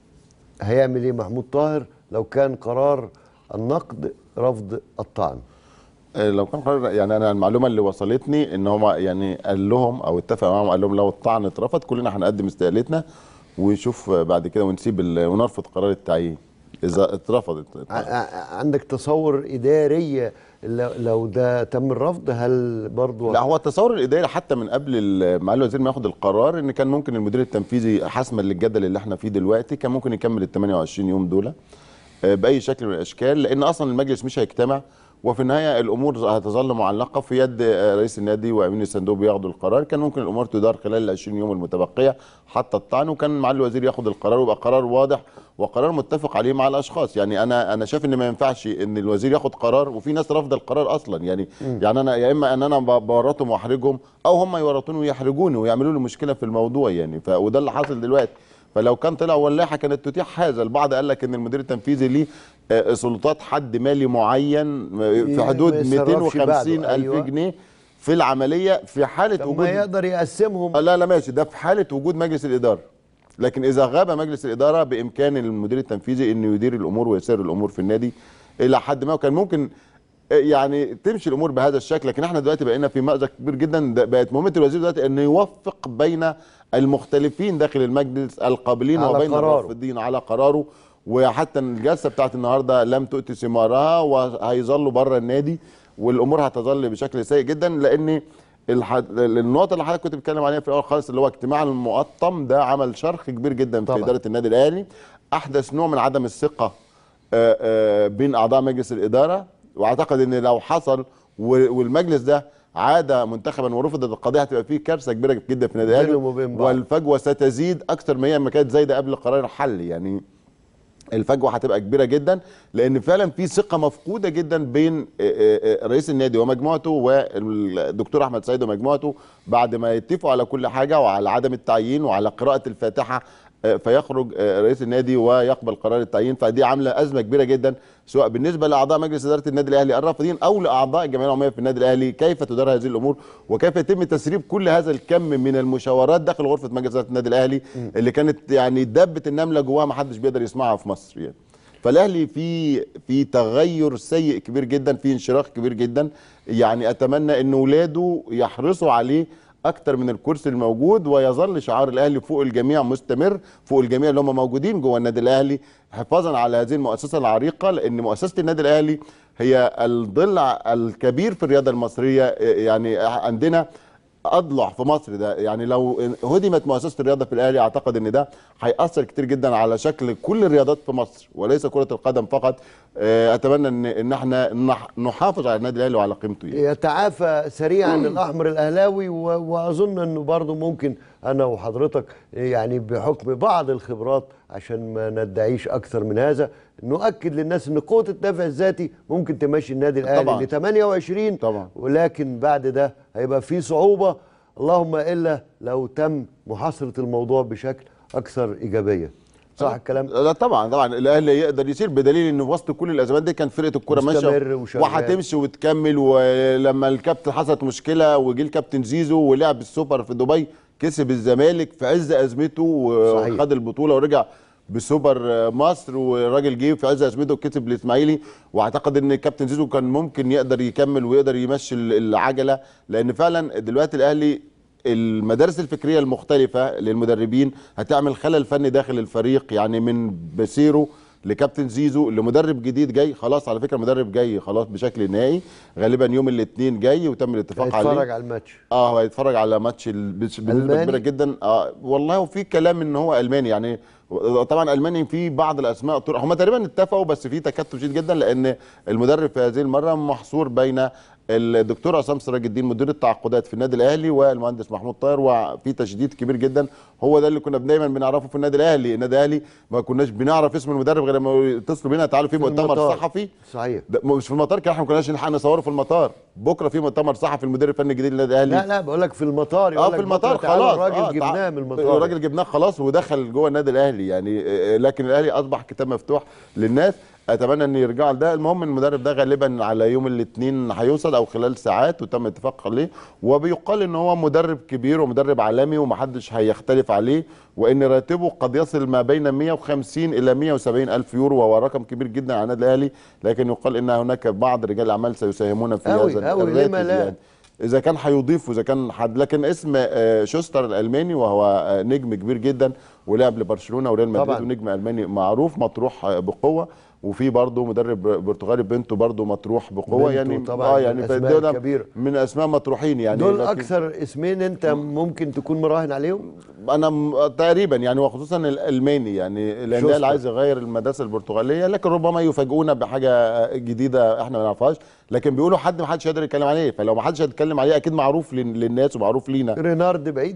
هيعمل ايه محمود طاهر لو كان قرار النقد رفض الطعن آه، لو كان قرار يعني انا المعلومه اللي وصلتني ان هم يعني قال لهم او اتفق معاهم قال لهم لو الطعن اترفض كلنا هنقدم استقالتنا ونشوف بعد كده ونسيب ال- ونرفض قرار التعيين اذا اترفضت ع- ع- عندك تصور اداريه لو لو ده تم الرفض هل برضو لا هو التصور الاداري حتى من قبل ال- معالي الوزير ما ياخد القرار ان كان ممكن المدير التنفيذي حسما للجدل اللي احنا فيه دلوقتي كان ممكن يكمل ال 28 يوم دول آه، باي شكل من الاشكال لان اصلا المجلس مش هيجتمع وفي النهايه الامور هتظل معلقه في يد آه، رئيس النادي وامين الصندوق بياخدوا القرار كان ممكن الامور تدار خلال ال 20 يوم المتبقيه حتى الطعن وكان معالي الوزير ياخد القرار ويبقى قرار واضح وقرار متفق عليه مع الاشخاص يعني انا انا شايف ان ما ينفعش ان الوزير ياخد قرار وفي ناس رافضه القرار اصلا يعني مم. يعني انا يا اما ان انا ب- بورطهم واحرجهم او هم يورطوني ويحرجوني ويعملوا لي مشكله في الموضوع يعني ف... وده اللي حاصل دلوقتي فلو كان طلع واللائحه كانت تتيح هذا البعض قال لك ان المدير التنفيذي ليه آه، سلطات حد مالي معين آه، في ما حدود يتصرفش 250 بعده، الف أيوة. جنيه في العمليه في حاله طب وجود ما يقدر يقسمهم لا لا ماشي ده في حاله وجود مجلس الاداره لكن اذا غاب مجلس الاداره بامكان المدير التنفيذي انه يدير الامور ويسير الامور في النادي الى حد ما وكان ممكن آه، يعني تمشي الامور بهذا الشكل لكن احنا دلوقتي بقينا في مأزق كبير جدا ده بقت مهمه الوزير دلوقتي انه يوفق بين المختلفين داخل المجلس القابلين على وبين قراره. الرافضين على قراره وحتى الجلسه بتاعت النهارده لم تؤتي ثمارها وهيظلوا بره النادي والامور هتظل بشكل سيء جدا لان الحد... النقطه اللي حضرتك كنت بتتكلم عليها في الاول خالص اللي هو اجتماع المقطم ده عمل شرخ كبير جدا طبعاً. في اداره النادي الاهلي احدث نوع من عدم الثقه آه، آه، بين اعضاء مجلس الاداره واعتقد ان لو حصل و- والمجلس ده عاد منتخبا ورفضت القضيه هتبقى فيه كارثه كبيره جدا في النادي الاهلي بينهم وبين بعض. والفجوه ستزيد اكثر ما هي ما كانت زايده قبل قرار الحل يعني الفجوه هتبقى كبيره جدا لان فعلا في ثقه مفقوده جدا بين آه، آه، آه، رئيس النادي ومجموعته والدكتور احمد سيد ومجموعته بعد ما يتفقوا على كل حاجه وعلى عدم التعيين وعلى قراءه الفاتحه آه، فيخرج آه، رئيس النادي ويقبل قرار التعيين فدي عامله ازمه كبيره جدا سواء بالنسبه لاعضاء مجلس اداره النادي الاهلي الرافضين او لاعضاء الجمعيه العموميه في النادي الاهلي كيف تدار هذه الامور وكيف يتم تسريب كل هذا الكم من المشاورات داخل غرفه مجلس اداره النادي الاهلي اللي كانت يعني دبه النمله جواها ما حدش بيقدر يسمعها في مصر يعني فالاهلي في في تغير سيء كبير جدا في انشراح كبير جدا يعني اتمنى ان اولاده يحرصوا عليه اكتر من الكرسي الموجود ويظل شعار الاهلي فوق الجميع مستمر فوق الجميع اللي هم موجودين جوه النادي الاهلي حفاظا على هذه المؤسسه العريقه لان مؤسسه النادي الاهلي هي الضلع الكبير في الرياضه المصريه يعني عندنا اضلع في مصر ده يعني لو هدمت مؤسسه الرياضه في الاهلي اعتقد ان ده هياثر كتير جدا على شكل كل الرياضات في مصر وليس كره القدم فقط آه، اتمنى ان ان احنا نح- نحافظ على النادي الاهلي وعلى قيمته يعني. يتعافى سريعا الاحمر الاهلاوي و- واظن انه برضه ممكن انا وحضرتك يعني بحكم بعض الخبرات عشان ما ندعيش اكثر من هذا نؤكد للناس ان قوه الدفع الذاتي ممكن تمشي النادي طبعاً. الاهلي ل 28 طبعا ولكن بعد ده هيبقى في صعوبه اللهم الا لو تم محاصره الموضوع بشكل اكثر ايجابيه صح الكلام لا طبعا طبعا الاهلي يقدر يسير بدليل ان في وسط كل الازمات دي كان فرقه الكوره مستمر ماشيه وشغال. وهتمشي وتكمل ولما الكابتن حصلت مشكله وجه الكابتن زيزو ولعب السوبر في دبي كسب الزمالك في عز ازمته صحيح. وخد البطوله ورجع بسوبر مصر والراجل جه في عز ازمته وكسب الاسماعيلي واعتقد ان الكابتن زيزو كان ممكن يقدر يكمل ويقدر يمشي العجله لان فعلا دلوقتي الاهلي المدارس الفكريه المختلفه للمدربين هتعمل خلل فني داخل الفريق يعني من بسيرو لكابتن زيزو لمدرب جديد جاي خلاص على فكره مدرب جاي خلاص بشكل نهائي غالبا يوم الاثنين جاي وتم الاتفاق عليه هيتفرج على الماتش اه هو هيتفرج على ماتش ال- بس- بنسبه ألماني؟ كبيره جدا اه والله وفي كلام ان هو الماني يعني طبعا الماني في بعض الاسماء طرق هم تقريبا اتفقوا بس في تكتل شديد جدا لان المدرب في هذه المره محصور بين الدكتور عصام سراج الدين مدير التعاقدات في النادي الاهلي والمهندس محمود طاهر وفي تشديد كبير جدا هو ده اللي كنا دايما بنعرفه في النادي الاهلي النادي الاهلي ما كناش بنعرف اسم المدرب غير لما يتصلوا بينا تعالوا في مؤتمر المطار. صحفي صحيح ده مش في المطار كده احنا ما كناش نلحق نصوره في المطار بكره في مؤتمر صحفي المدير الفني الجديد للنادي الاهلي لا لا بقول لك في المطار يقول اه لك في المطار بكرة تعالوا خلاص الراجل آه جبناه تع- من المطار الراجل جبناه خلاص ودخل جوه النادي الاهلي يعني آه، لكن الاهلي اصبح كتاب مفتوح للناس اتمنى ان يرجعوا لده المهم المدرب ده غالبا على يوم الاثنين هيوصل او خلال ساعات وتم اتفاق عليه وبيقال ان هو مدرب كبير ومدرب عالمي ومحدش هيختلف عليه وان راتبه قد يصل ما بين 150 الى 170 الف يورو وهو رقم كبير جدا على النادي الاهلي لكن يقال ان هناك بعض رجال الاعمال سيساهمون في أوي- هذا أوي، الراتب لما لا؟ يعني. اذا كان هيضيف واذا كان حد لكن اسم آه، شوستر الالماني وهو آه، نجم كبير جدا ولعب لبرشلونه وريال مدريد طبعاً. ونجم الماني معروف مطروح آه، بقوه وفي برضه مدرب برتغالي بنته برضه مطروح بقوه بنته يعني طبعاً اه من يعني الأسماء فدول الكبيرة. من اسماء مطروحين يعني دول لكن- اكثر اسمين انت ممكن تكون مراهن عليهم انا م- تقريبا يعني وخصوصا الالماني يعني الانديه شوستر. اللي عايز يغير المدرسه البرتغاليه لكن ربما يفاجئونا بحاجه جديده احنا ما نعرفهاش لكن بيقولوا حد ما حدش يقدر يتكلم عليه فلو ما حدش هيتكلم عليه اكيد معروف لل- للناس ومعروف لينا رينارد بعيد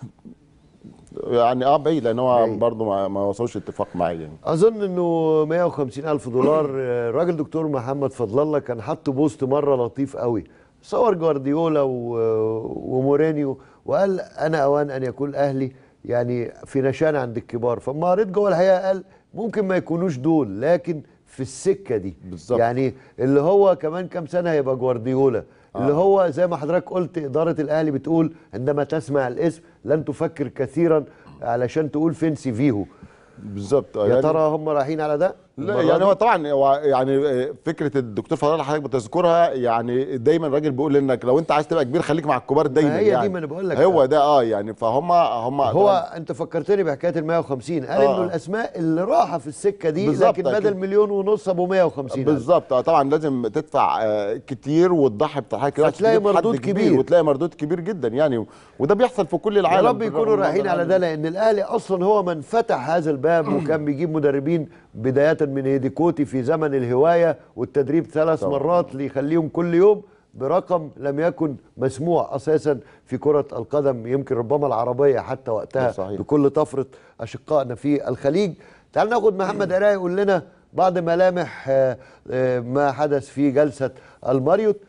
يعني اه بعيد لان هو برضه ما, ما وصلوش اتفاق معاه يعني اظن انه 150 الف دولار آه، الراجل دكتور محمد فضل الله كان حط بوست مره لطيف قوي صور جوارديولا و- ومورينيو وقال انا اوان ان يكون الاهلي يعني في نشان عند الكبار فما قريت جوه الحقيقه قال ممكن ما يكونوش دول لكن في السكه دي بالزبط. يعني اللي هو كمان كام سنه هيبقى جوارديولا آه. اللي هو زي ما حضرتك قلت اداره الاهلي بتقول عندما تسمع الاسم لن تفكر كثيرا علشان تقول فين سيفيهو بالظبط يا ترى هم رايحين على ده؟ لا المرة يعني دي؟ هو طبعا هو يعني فكره الدكتور فضل الله حضرتك بتذكرها يعني دايما الراجل بيقول انك لو انت عايز تبقى كبير خليك مع الكبار دايما هي دي يعني ما أنا بقول لك. هو ده اه يعني فهم هم هو انت فكرتني بحكايه ال 150 قال آه. انه الاسماء اللي راحه في السكه دي بالظبط، لكن أكيد. بدل مليون ونص ابو 150 ألف. بالظبط اه طبعا لازم تدفع آه كتير وتضحي بحاجه كتير عشان فتلاقي تجيب حد مردود كبير. وتلاقي مردود كبير جدا يعني وده بيحصل في كل يا العالم رب يكونوا بالرغم من رايحين هذا على العالم. ده لان الاهلي اصلا هو من فتح هذا الباب وكان بيجيب مدربين بدايه من هيديكوتي في زمن الهوايه والتدريب ثلاث طبعاً. مرات ليخليهم كل يوم برقم لم يكن مسموع اساسا في كره القدم يمكن ربما العربيه حتى وقتها صحيح. بكل طفره اشقائنا في الخليج تعال ناخد محمد عراقي يقول لنا بعض ملامح آه، آه، ما حدث في جلسه الماريوت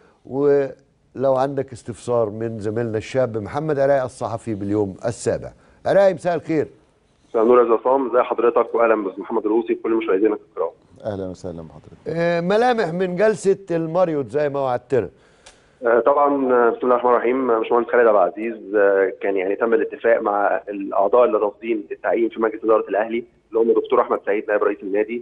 ولو عندك استفسار من زميلنا الشاب محمد عراقي الصحفي باليوم السابع عراقي مساء الخير مساء النور يا عصام ازي حضرتك واهلا باستاذ محمد الروسي وكل مشاهدينك الكرام اهلا وسهلا بحضرتك آه، ملامح من جلسه الماريوت زي ما وعدتنا آه، طبعا آه، بسم الله الرحمن الرحيم آه، باشمهندس خالد عبد العزيز آه، كان يعني تم الاتفاق مع الاعضاء اللي رافضين التعيين في مجلس اداره الاهلي اللي هم دكتور احمد سعيد نائب رئيس النادي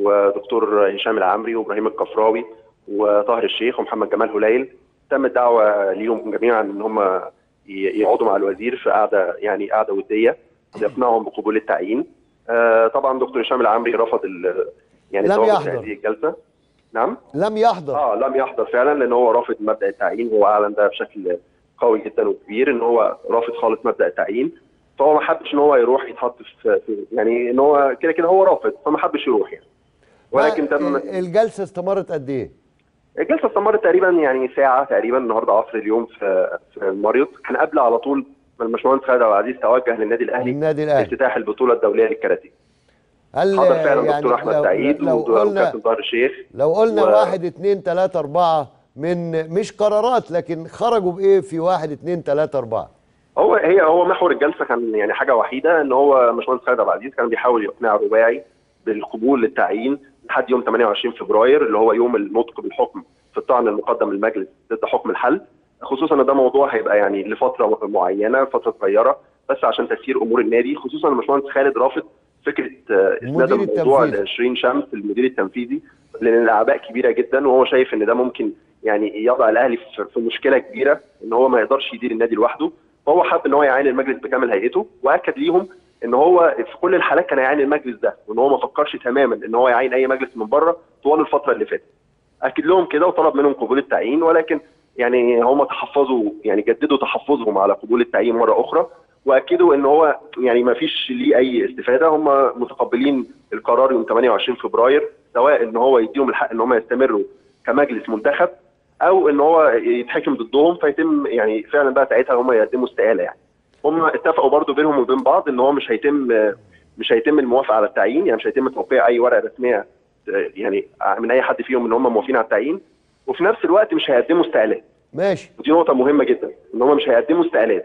ودكتور هشام العمري وابراهيم الكفراوي وطاهر الشيخ ومحمد جمال هليل تم الدعوه ليهم جميعا ان هم ي- يقعدوا مع الوزير في قعده يعني قعده وديه يقنعهم بقبول التعيين آه، طبعا دكتور هشام العمري رفض ال- يعني لم التواجد يحضر. في هذه الجلسه نعم لم يحضر اه لم يحضر فعلا لان هو رافض مبدا التعيين هو اعلن ده بشكل قوي جدا وكبير ان هو رافض خالص مبدا التعيين فهو ما حبش ان هو يروح يتحط في في- يعني ان هو كده كده هو رافض فما حبش يروح يعني ولكن تم آه، الجلسه استمرت قد ايه؟ الجلسه استمرت تقريبا يعني ساعه تقريبا النهارده عصر اليوم في في الماريوت كان قبل على طول ما الباشمهندس خالد عبد العزيز توجه للنادي الاهلي النادي الاهلي لافتتاح البطوله الدوليه للكاراتيه هل حضر فعلا يعني دكتور احمد لو- سعيد لو ود- قلنا وكابتن طاهر الشيخ لو قلنا و- واحد اتنين تلاتة أربعة من مش قرارات لكن خرجوا بإيه في واحد اتنين تلاتة أربعة هو هي هو محور الجلسه كان يعني حاجه وحيده ان هو باشمهندس خالد عبد العزيز كان بيحاول يقنع الرباعي بالقبول للتعيين لحد يوم 28 فبراير اللي هو يوم النطق بالحكم في الطعن المقدم للمجلس ضد حكم الحل خصوصا ان ده موضوع هيبقى يعني لفتره معينه فتره صغيره بس عشان تسيير امور النادي خصوصا ان باشمهندس خالد رافض فكره آه، اسناد المدير الموضوع التنفيذي. لشيرين شمس المدير التنفيذي لان الاعباء كبيره جدا وهو شايف ان ده ممكن يعني يضع الاهلي في- في مشكله كبيره ان هو ما يقدرش يدير النادي لوحده فهو حب ان هو يعين المجلس بكامل هيئته واكد ليهم ان هو في كل الحالات كان هيعين المجلس ده وان هو ما فكرش تماما ان هو يعين اي مجلس من بره طوال الفتره اللي فاتت اكد لهم كده وطلب منهم قبول التعيين ولكن يعني هم تحفظوا يعني جددوا تحفظهم على قبول التعيين مره اخرى واكدوا ان هو يعني ما فيش ليه اي استفاده هم متقبلين القرار يوم 28 فبراير سواء ان هو يديهم الحق ان هم يستمروا كمجلس منتخب او ان هو يتحكم ضدهم فيتم يعني فعلا بقى ساعتها هم يقدموا استقاله يعني هم اتفقوا برضو بينهم وبين بعض ان هو مش هيتم مش هيتم الموافقه على التعيين يعني مش هيتم توقيع اي ورقه رسميه يعني من اي حد فيهم ان هم موافقين على التعيين وفي نفس الوقت مش هيقدموا استقالات ماشي ودي نقطه مهمه جدا ان هم مش هيقدموا استقالات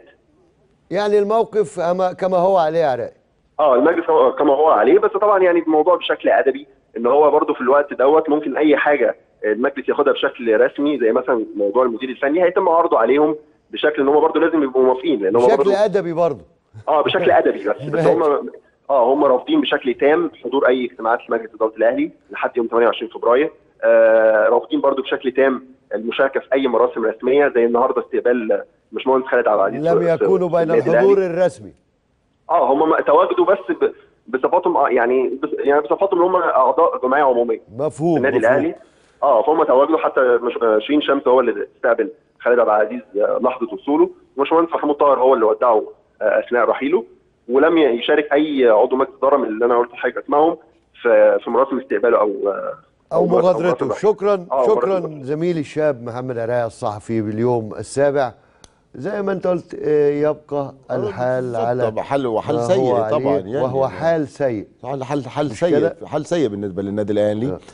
يعني الموقف أما كما هو عليه يا عراقي اه المجلس هو- كما هو عليه بس طبعا يعني الموضوع بشكل ادبي ان هو برضه في الوقت دوت ممكن اي حاجه المجلس ياخدها بشكل رسمي زي مثلا موضوع المدير الفني هيتم عرضه عليهم بشكل ان هم برضه لازم يبقوا موافقين لان هم بشكل برضه ادبي برضه اه بشكل ادبي بس بس هم اه هم رافضين بشكل تام حضور اي اجتماعات لمجلس اداره الاهلي لحد يوم 28 فبراير آه رافضين برضو بشكل تام المشاركه في اي مراسم رسميه زي النهارده استقبال باشمهندس خالد عبد العزيز لم في- يكونوا في بين النادي الحضور الأهلي. الرسمي اه هم ما- تواجدوا بس ب- بصفاتهم آه، يعني بس يعني بصفاتهم ان هم اعضاء جمعيه عموميه مفهوم في النادي مفهوم. الاهلي اه فهم تواجدوا حتى مش- آه، شيرين شمس هو اللي استقبل خالد عبد العزيز آه، لحظه وصوله وباشمهندس محمود طاهر هو اللي ودعه آه، اثناء رحيله ولم يشارك اي عضو مجلس اداره من اللي انا قلت لحضرتك اسمائهم في في مراسم استقباله او آه، او مراسم- مغادرته مراسم شكرا آه، شكرا مراسم زميلي الشاب محمد عراية الصحفي باليوم السابع زي ما انت قلت آه، يبقى الحال بالظبط، على طبعا حل وحل ما هو سيء عليه، طبعا يعني وهو حال سيء حل حل حل مش سيء كده؟ حل سيء بالنسبه للنادي الاهلي آه.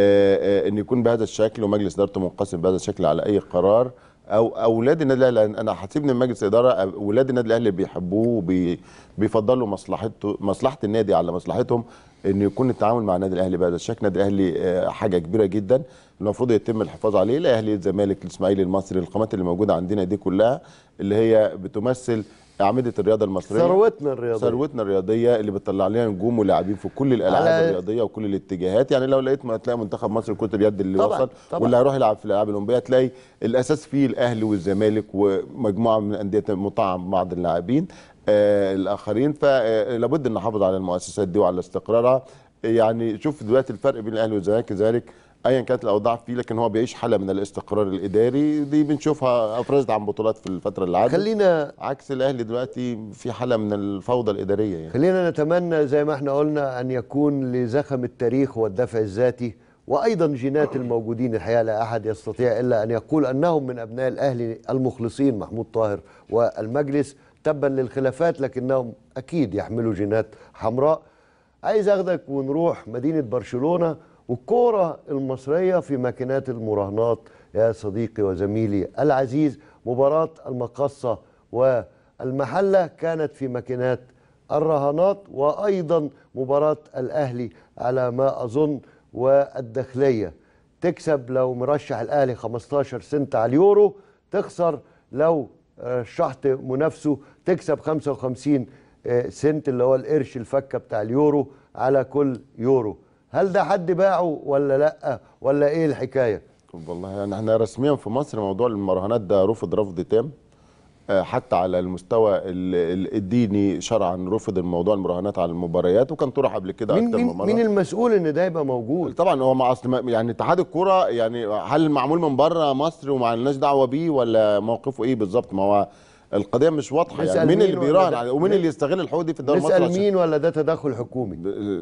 آه ان يكون بهذا الشكل ومجلس ادارته منقسم بهذا الشكل على اي قرار او اولاد النادي الاهلي انا حسيب ان مجلس الاداره اولاد النادي الاهلي بيحبوه وبي- بيفضلوا مصلحته مصلحه النادي على مصلحتهم ان يكون التعامل مع النادي الاهلي بهذا الشكل النادي الاهلي آه، حاجه كبيره جدا المفروض يتم الحفاظ عليه الاهلي الزمالك الاسماعيلي المصري القامات اللي موجوده عندنا دي كلها اللي هي بتمثل اعمده الرياضه المصريه ثروتنا الرياضية. ثروتنا الرياضيه اللي بتطلع لنا نجوم ولاعبين في كل الالعاب على- الرياضيه وكل الاتجاهات يعني لو لقيت ما تلاقي منتخب مصر كره اليد اللي طبعاً، وصل طبعاً. واللي هيروح يلعب في الالعاب الاولمبيه تلاقي الاساس فيه الاهلي والزمالك ومجموعه من الانديه مطعم بعض اللاعبين آه الاخرين فلابد ان نحافظ على المؤسسات دي وعلى استقرارها يعني شوف دلوقتي الفرق بين الاهلي والزمالك الزمالك ايا كانت الاوضاع فيه لكن هو بيعيش حاله من الاستقرار الاداري دي بنشوفها افرزت عن بطولات في الفتره اللي عدت خلينا عكس الاهلي دلوقتي في حاله من الفوضى الاداريه يعني خلينا نتمنى زي ما احنا قلنا ان يكون لزخم التاريخ والدفع الذاتي وايضا جينات الموجودين الحقيقه لا احد يستطيع الا ان يقول انهم من ابناء الاهلي المخلصين محمود طاهر والمجلس تبا للخلافات لكنهم اكيد يحملوا جينات حمراء عايز اخدك ونروح مدينه برشلونه والكوره المصريه في ماكينات المراهنات يا صديقي وزميلي العزيز مباراه المقصه والمحله كانت في ماكينات الرهانات وايضا مباراه الاهلي على ما اظن والداخليه تكسب لو مرشح الاهلي 15 سنت على اليورو تخسر لو رشحت منافسه تكسب 55 سنت اللي هو القرش الفكه بتاع اليورو على كل يورو هل ده حد باعه ولا لا ولا ايه الحكايه والله يعني احنا رسميا في مصر موضوع المراهنات ده رفض رفض تام آه، حتى على المستوى ال- ال- الديني شرعا رفض الموضوع المراهنات على المباريات وكان طرح قبل كده مين اكتر من مين, مره مين المسؤول ان ده يبقى موجود طبعا هو مع اصل ما- يعني اتحاد الكوره يعني هل معمول من بره مصر وما لناش دعوه بيه ولا موقفه ايه بالظبط ما هو القضيه مش واضحه نسأل يعني مين اللي مين ولا بيراهن ده- عليه ومين اللي يستغل الحقوق دي في الدوري المصري نسال عشان- مين ولا ده تدخل حكومي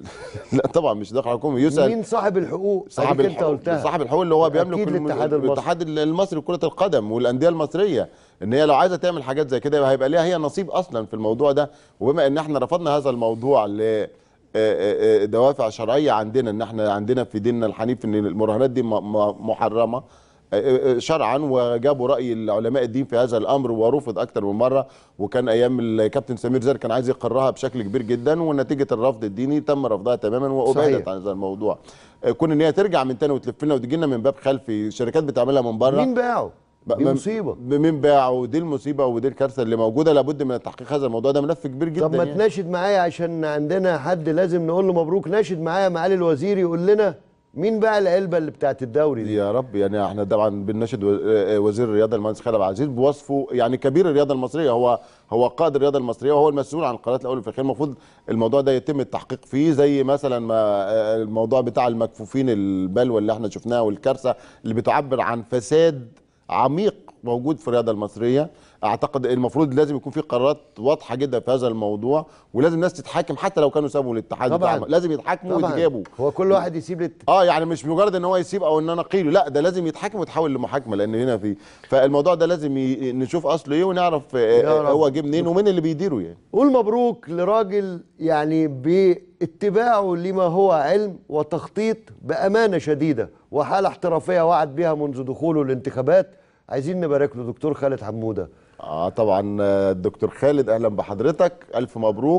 لا طبعا مش دخل حكومي يسال مين صاحب الحقوق صاحب أديك انت الحقوق قلتها صاحب الحقوق اللي هو بيملك أكيد الم- الاتحاد المصري الاتحاد المصري لكره القدم والانديه المصريه ان هي لو عايزه تعمل حاجات زي كده يبقى هيبقى ليها هي نصيب اصلا في الموضوع ده وبما ان احنا رفضنا هذا الموضوع ل آه، آه، آه، دوافع شرعيه عندنا ان احنا عندنا في ديننا الحنيف ان المراهنات دي م- م- محرمه آه، آه، شرعا وجابوا راي العلماء الدين في هذا الامر ورفض اكتر من مره وكان ايام الكابتن سمير زاهر كان عايز يقرها بشكل كبير جدا ونتيجه الرفض الديني تم رفضها تماما وابعدت صحيح. عن هذا الموضوع آه، كون ان هي ترجع من تاني وتلف لنا وتجي لنا من باب خلفي شركات بتعملها من بره مين باعه دي ب- مصيبه مين باعه ودي المصيبه ودي الكارثه اللي موجوده لابد من تحقيق هذا الموضوع ده ملف كبير جدا طب ما يعني. تناشد معايا عشان عندنا حد لازم نقول له مبروك ناشد معايا معالي الوزير يقول لنا مين باع العلبه اللي بتاعت الدوري دي يا رب يعني احنا طبعا بنناشد و- آه، وزير الرياضه المهندس خالد عبد العزيز بوصفه يعني كبير الرياضه المصريه هو هو قائد الرياضه المصريه وهو المسؤول عن القرارات الاول في الخير المفروض الموضوع ده يتم التحقيق فيه زي مثلا ما آه، الموضوع بتاع المكفوفين البلوى اللي احنا شفناها والكارثه اللي بتعبر عن فساد عميق موجود في الرياضه المصريه اعتقد المفروض لازم يكون في قرارات واضحه جدا في هذا الموضوع ولازم الناس تتحاكم حتى لو كانوا سابوا الاتحاد طبعاً. بتاعهم. لازم يتحاكموا طبعاً. ويتجابوا هو كل واحد يسيب للت... اه يعني مش مجرد ان هو يسيب او ان انا اقيله لا ده لازم يتحاكم ويتحول لمحاكمه لان هنا في فالموضوع ده لازم ي... نشوف اصله ايه ونعرف آه، يا آه، رب. هو جه منين ومين اللي بيديره يعني قول مبروك لراجل يعني باتباعه لما هو علم وتخطيط بامانه شديده وحاله احترافيه وعد بها منذ دخوله الانتخابات عايزين نبارك له دكتور خالد حموده اه طبعا آه، الدكتور خالد اهلا بحضرتك الف مبروك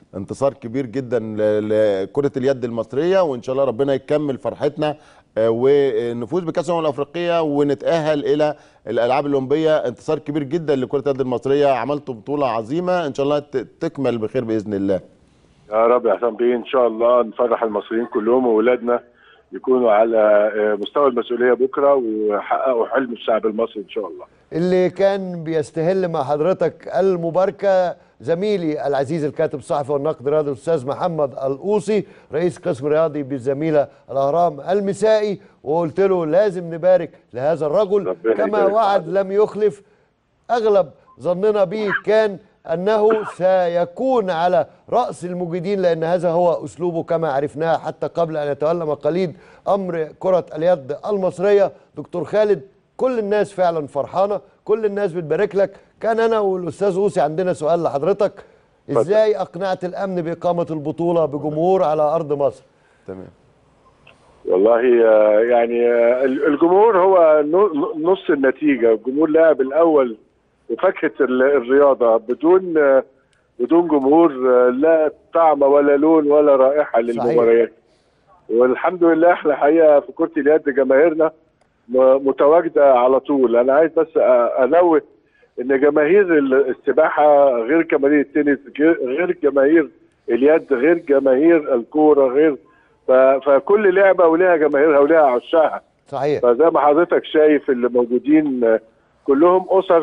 انتصار كبير جدا ل- لكره اليد المصريه وان شاء الله ربنا يكمل فرحتنا آه، ونفوز بكاس الامم الافريقيه ونتاهل الى الالعاب الاولمبيه انتصار كبير جدا لكره اليد المصريه عملتوا بطوله عظيمه ان شاء الله ت- تكمل بخير باذن الله يا رب يا حسام بيه ان شاء الله نفرح المصريين كلهم واولادنا يكونوا على آه، مستوى المسؤوليه بكره ويحققوا حلم الشعب المصري ان شاء الله اللي كان بيستهل مع حضرتك المباركه زميلي العزيز الكاتب الصحفي والناقد الرياضي الاستاذ محمد القوصي رئيس قسم رياضي بالزميله الاهرام المسائي وقلت له لازم نبارك لهذا الرجل كما يبارك وعد لم يخلف اغلب ظننا به كان انه سيكون على راس المجيدين لان هذا هو اسلوبه كما عرفناه حتى قبل ان يتولى مقاليد امر كره اليد المصريه دكتور خالد كل الناس فعلا فرحانه كل الناس بتبارك لك كان انا والاستاذ اوسي عندنا سؤال لحضرتك ازاي اقنعت الامن باقامه البطوله بجمهور على ارض مصر تمام والله آه، يعني آه، الجمهور هو نو- نص النتيجه الجمهور لاعب الاول وفاكهه ال- الرياضه بدون آه، بدون جمهور آه، لا طعم ولا لون ولا رائحه للمباريات والحمد لله احنا الحقيقه في كره اليد جماهيرنا م- متواجده على طول انا عايز بس أ- انوه ان جماهير ال- السباحه غير جماهير التنس غير غير جماهير اليد غير جماهير الكوره غير ف- فكل لعبه ولها جماهيرها ولها عشاقها صحيح فزي ما حضرتك شايف اللي موجودين آه، كلهم اسر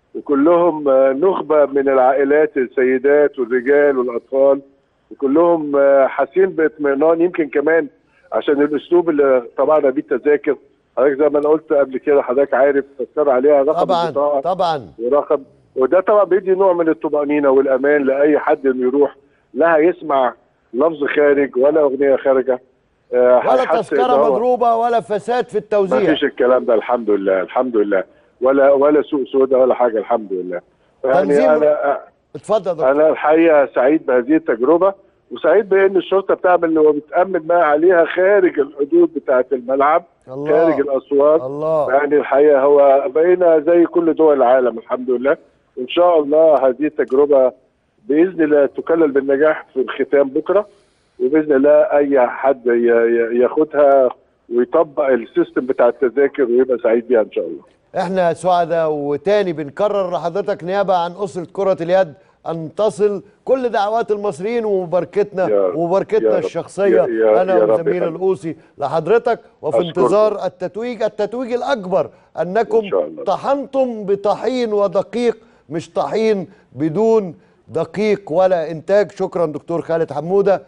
وكلهم آه، نخبه من العائلات السيدات والرجال والاطفال وكلهم آه، حاسين باطمئنان يمكن كمان عشان الاسلوب اللي طبعنا بيه التذاكر حضرتك زي ما انا قلت قبل كده حضرتك عارف تذكر عليها رقم طبعا البطاقه طبعا ورقم وده طبعا بيدي نوع من الطمأنينة والأمان لأي حد إنه يروح لا هيسمع لفظ خارج ولا أغنية خارجة آه، ولا هيحس إن تذكره هو- مضروبه ولا فساد في ما التوزيع فيش الكلام ده الحمد لله الحمد لله ولا ولا سوق سوداء ولا حاجة الحمد لله يعني تنظيم- أنا اتفضل يا دكتور. أنا الحقيقة سعيد بهذه التجربة وسعيد بأن الشرطة بتعمل وبتأمن ما عليها خارج الحدود بتاعة الملعب الله. خارج الأسوار الله يعني الحقيقه هو بقينا زي كل دول العالم الحمد لله وان شاء الله هذه التجربه باذن الله تكلل بالنجاح في الختام بكره وباذن الله اي حد ي- ي- ياخدها ويطبق السيستم بتاع التذاكر ويبقى سعيد بيها ان شاء الله احنا سعداء وتاني بنكرر لحضرتك نيابه عن اسره كره اليد ان تصل كل دعوات المصريين ومباركتنا ومباركتنا يا رب. الشخصيه يا- يا- انا يا رب وزميل يا فندم. القوسي لحضرتك وفي أشكركم. انتظار التتويج التتويج الاكبر انكم طحنتم بطحين ودقيق مش طحين بدون دقيق ولا انتاج شكرا دكتور خالد حموده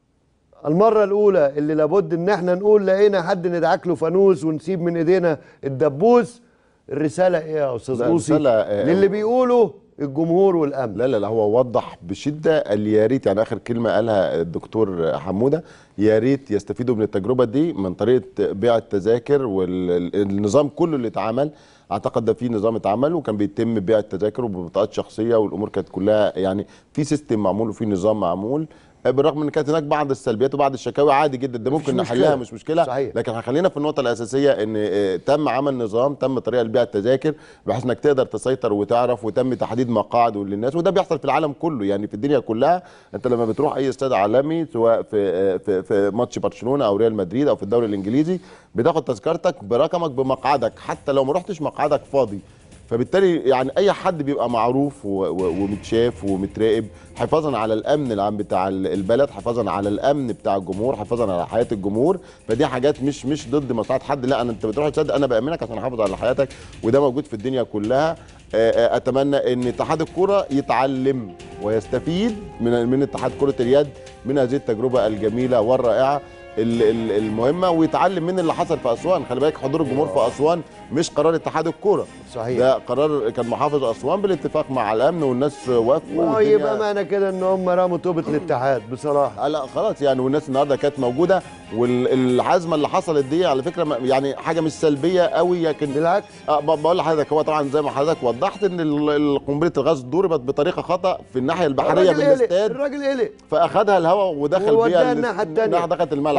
المرة الأولى اللي لابد إن احنا نقول لقينا حد ندعك له فانوس ونسيب من إيدينا الدبوس الرسالة إيه يا أستاذ لا، أوسي؟ الرسالة، آه، للي بيقولوا الجمهور والأمن لا لا لا هو وضح بشده قال يا ريت يعني اخر كلمه قالها الدكتور حموده يا ريت يستفيدوا من التجربه دي من طريقه بيع التذاكر والنظام كله اللي اتعمل اعتقد ده في نظام اتعمل وكان بيتم بيع التذاكر وببطاقات شخصيه والامور كانت كلها يعني في سيستم معمول وفي نظام معمول بالرغم ان كانت هناك بعض السلبيات وبعض الشكاوي عادي جدا ده ممكن مش نحلها مشكلة. مش مشكله صحيح. لكن هخلينا في النقطه الاساسيه ان آه، تم عمل نظام تم طريقه لبيع التذاكر بحيث انك تقدر تسيطر وتعرف وتم تحديد مقاعد للناس وده بيحصل في العالم كله يعني في الدنيا كلها انت لما بتروح اي استاد عالمي سواء في آه، في في ماتش برشلونه او ريال مدريد او في الدوري الانجليزي بتاخد تذكرتك برقمك بمقعدك حتى لو ما رحتش مقعدك فاضي فبالتالي يعني اي حد بيبقى معروف و- و- ومتشاف ومتراقب حفاظا على الامن العام بتاع ال- البلد حفاظا على الامن بتاع الجمهور حفاظا على حياه الجمهور فدي حاجات مش مش ضد مصلحه حد لا انا انت بتروح تصدق انا بامنك عشان احافظ على حياتك وده موجود في الدنيا كلها آه، آه، اتمنى ان اتحاد الكره يتعلم ويستفيد من من اتحاد كره اليد من هذه التجربه الجميله والرائعه ال- ال- المهمه ويتعلم من اللي حصل في اسوان خلي بالك حضور الجمهور في اسوان مش قرار اتحاد الكوره صحيح. ده قرار كان محافظ اسوان بالاتفاق مع الامن والناس وافقوا ما والدنيا- يبقى معنى كده إن هم رموا توبة الاتحاد بصراحة لا خلاص يعني والناس النهارده كانت موجوده والعزمه اللي حصلت دي على فكره ما- يعني حاجه مش سلبيه قوي لكن بالعكس أه ب- بقول لحضرتك هو طبعا زي ما حضرتك وضحت ان ال- ال- قنبله الغاز ضربت بطريقه خطا في الناحيه البحريه من الراجل قلق الاستاد الراجل قلق فاخدها الهواء ودخل ووداها بيها الناحية التانية. دخلت الملعب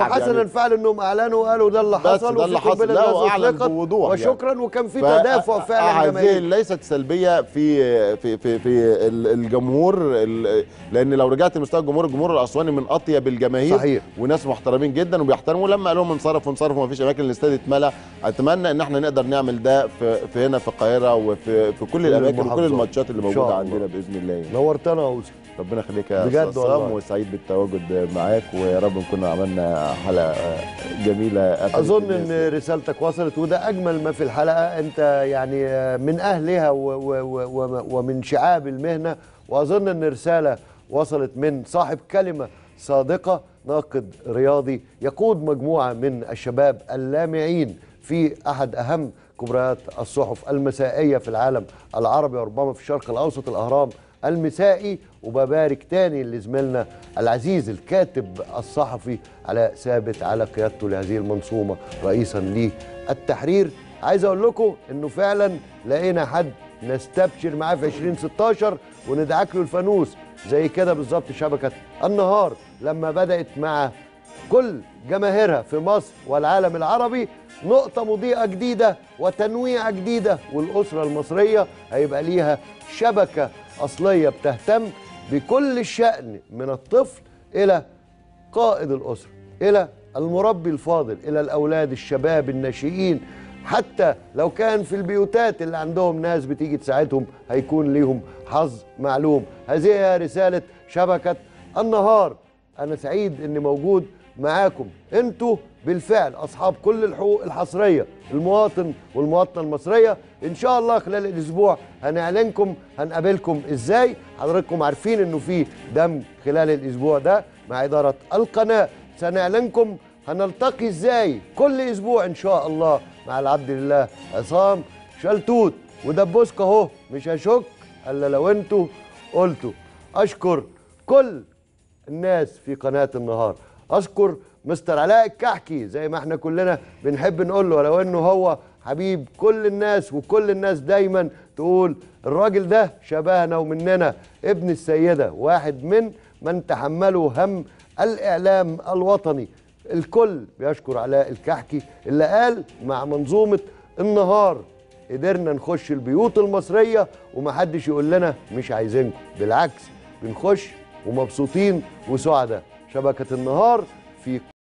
وحسنا يعني الفعل انهم اعلنوا وقالوا ده اللي بس حصل ده اللي وفي حصل قنبله لا غاز واعلن اطلقت بوضوح وشكرا يعني. وكان في ف- تدافع فعلا هذه جماهيري ليست سلبيه في في في في ال- الجمهور ال- لان لو رجعت لمستوى الجمهور الجمهور الاسواني من اطيب الجماهير صحيح. وناس محترمين جدا وبيحترموا لما قال لهم انصرفوا انصرفوا ما فيش اماكن الاستاد اتملى اتمنى ان احنا نقدر نعمل ده في, في هنا في القاهره وفي في كل الاماكن وكل المحافظات. الماتشات اللي إن شاء موجوده الله. عندنا باذن الله يعني. نورتنا يا يوسف ربنا يخليك يا بجد استاذ والله. عصام وسعيد بالتواجد معاك ويا رب نكون عملنا حلقه جميله أفادت اظن الناس. ان رسالتك وصلت وده اجمل ما في الحلقه انت يعني من اهلها و و و ومن شعاب المهنه واظن ان رساله وصلت من صاحب كلمه صادقه ناقد رياضي يقود مجموعه من الشباب اللامعين في احد اهم كبريات الصحف المسائيه في العالم العربي وربما في الشرق الاوسط الاهرام المسائي وببارك تاني لزميلنا العزيز الكاتب الصحفي علاء ثابت على قيادته لهذه المنظومه رئيسا للتحرير عايز اقول لكم انه فعلا لقينا حد نستبشر معاه في 2016 وندعك له الفانوس زي كده بالظبط شبكه النهار لما بدات مع كل جماهيرها في مصر والعالم العربي نقطة مضيئة جديدة وتنويعة جديدة والأسرة المصرية هيبقى ليها شبكة أصلية بتهتم بكل الشأن من الطفل إلى قائد الأسرة إلى المربي الفاضل إلى الأولاد الشباب الناشئين حتى لو كان في البيوتات اللي عندهم ناس بتيجي تساعدهم هيكون ليهم حظ معلوم هذه هي رسالة شبكة النهار أنا سعيد إني موجود معاكم انتوا بالفعل اصحاب كل الحقوق الحصريه المواطن والمواطنه المصريه ان شاء الله خلال الاسبوع هنعلنكم هنقابلكم ازاي حضراتكم عارفين انه في دم خلال الاسبوع ده مع اداره القناه سنعلنكم هنلتقي ازاي كل اسبوع ان شاء الله مع العبد لله عصام شلتوت ودبوسك اهو مش هشك الا لو انتوا قلتوا اشكر كل الناس في قناه النهار اشكر مستر علاء الكحكي زي ما احنا كلنا بنحب نقول له ولو انه هو حبيب كل الناس وكل الناس دايما تقول الراجل ده شبهنا ومننا ابن السيده واحد من من تحملوا هم الاعلام الوطني الكل بيشكر علاء الكحكي اللي قال مع منظومه النهار قدرنا نخش البيوت المصريه ومحدش يقول لنا مش عايزينكم بالعكس بنخش ومبسوطين وسعداء شبكه النهار في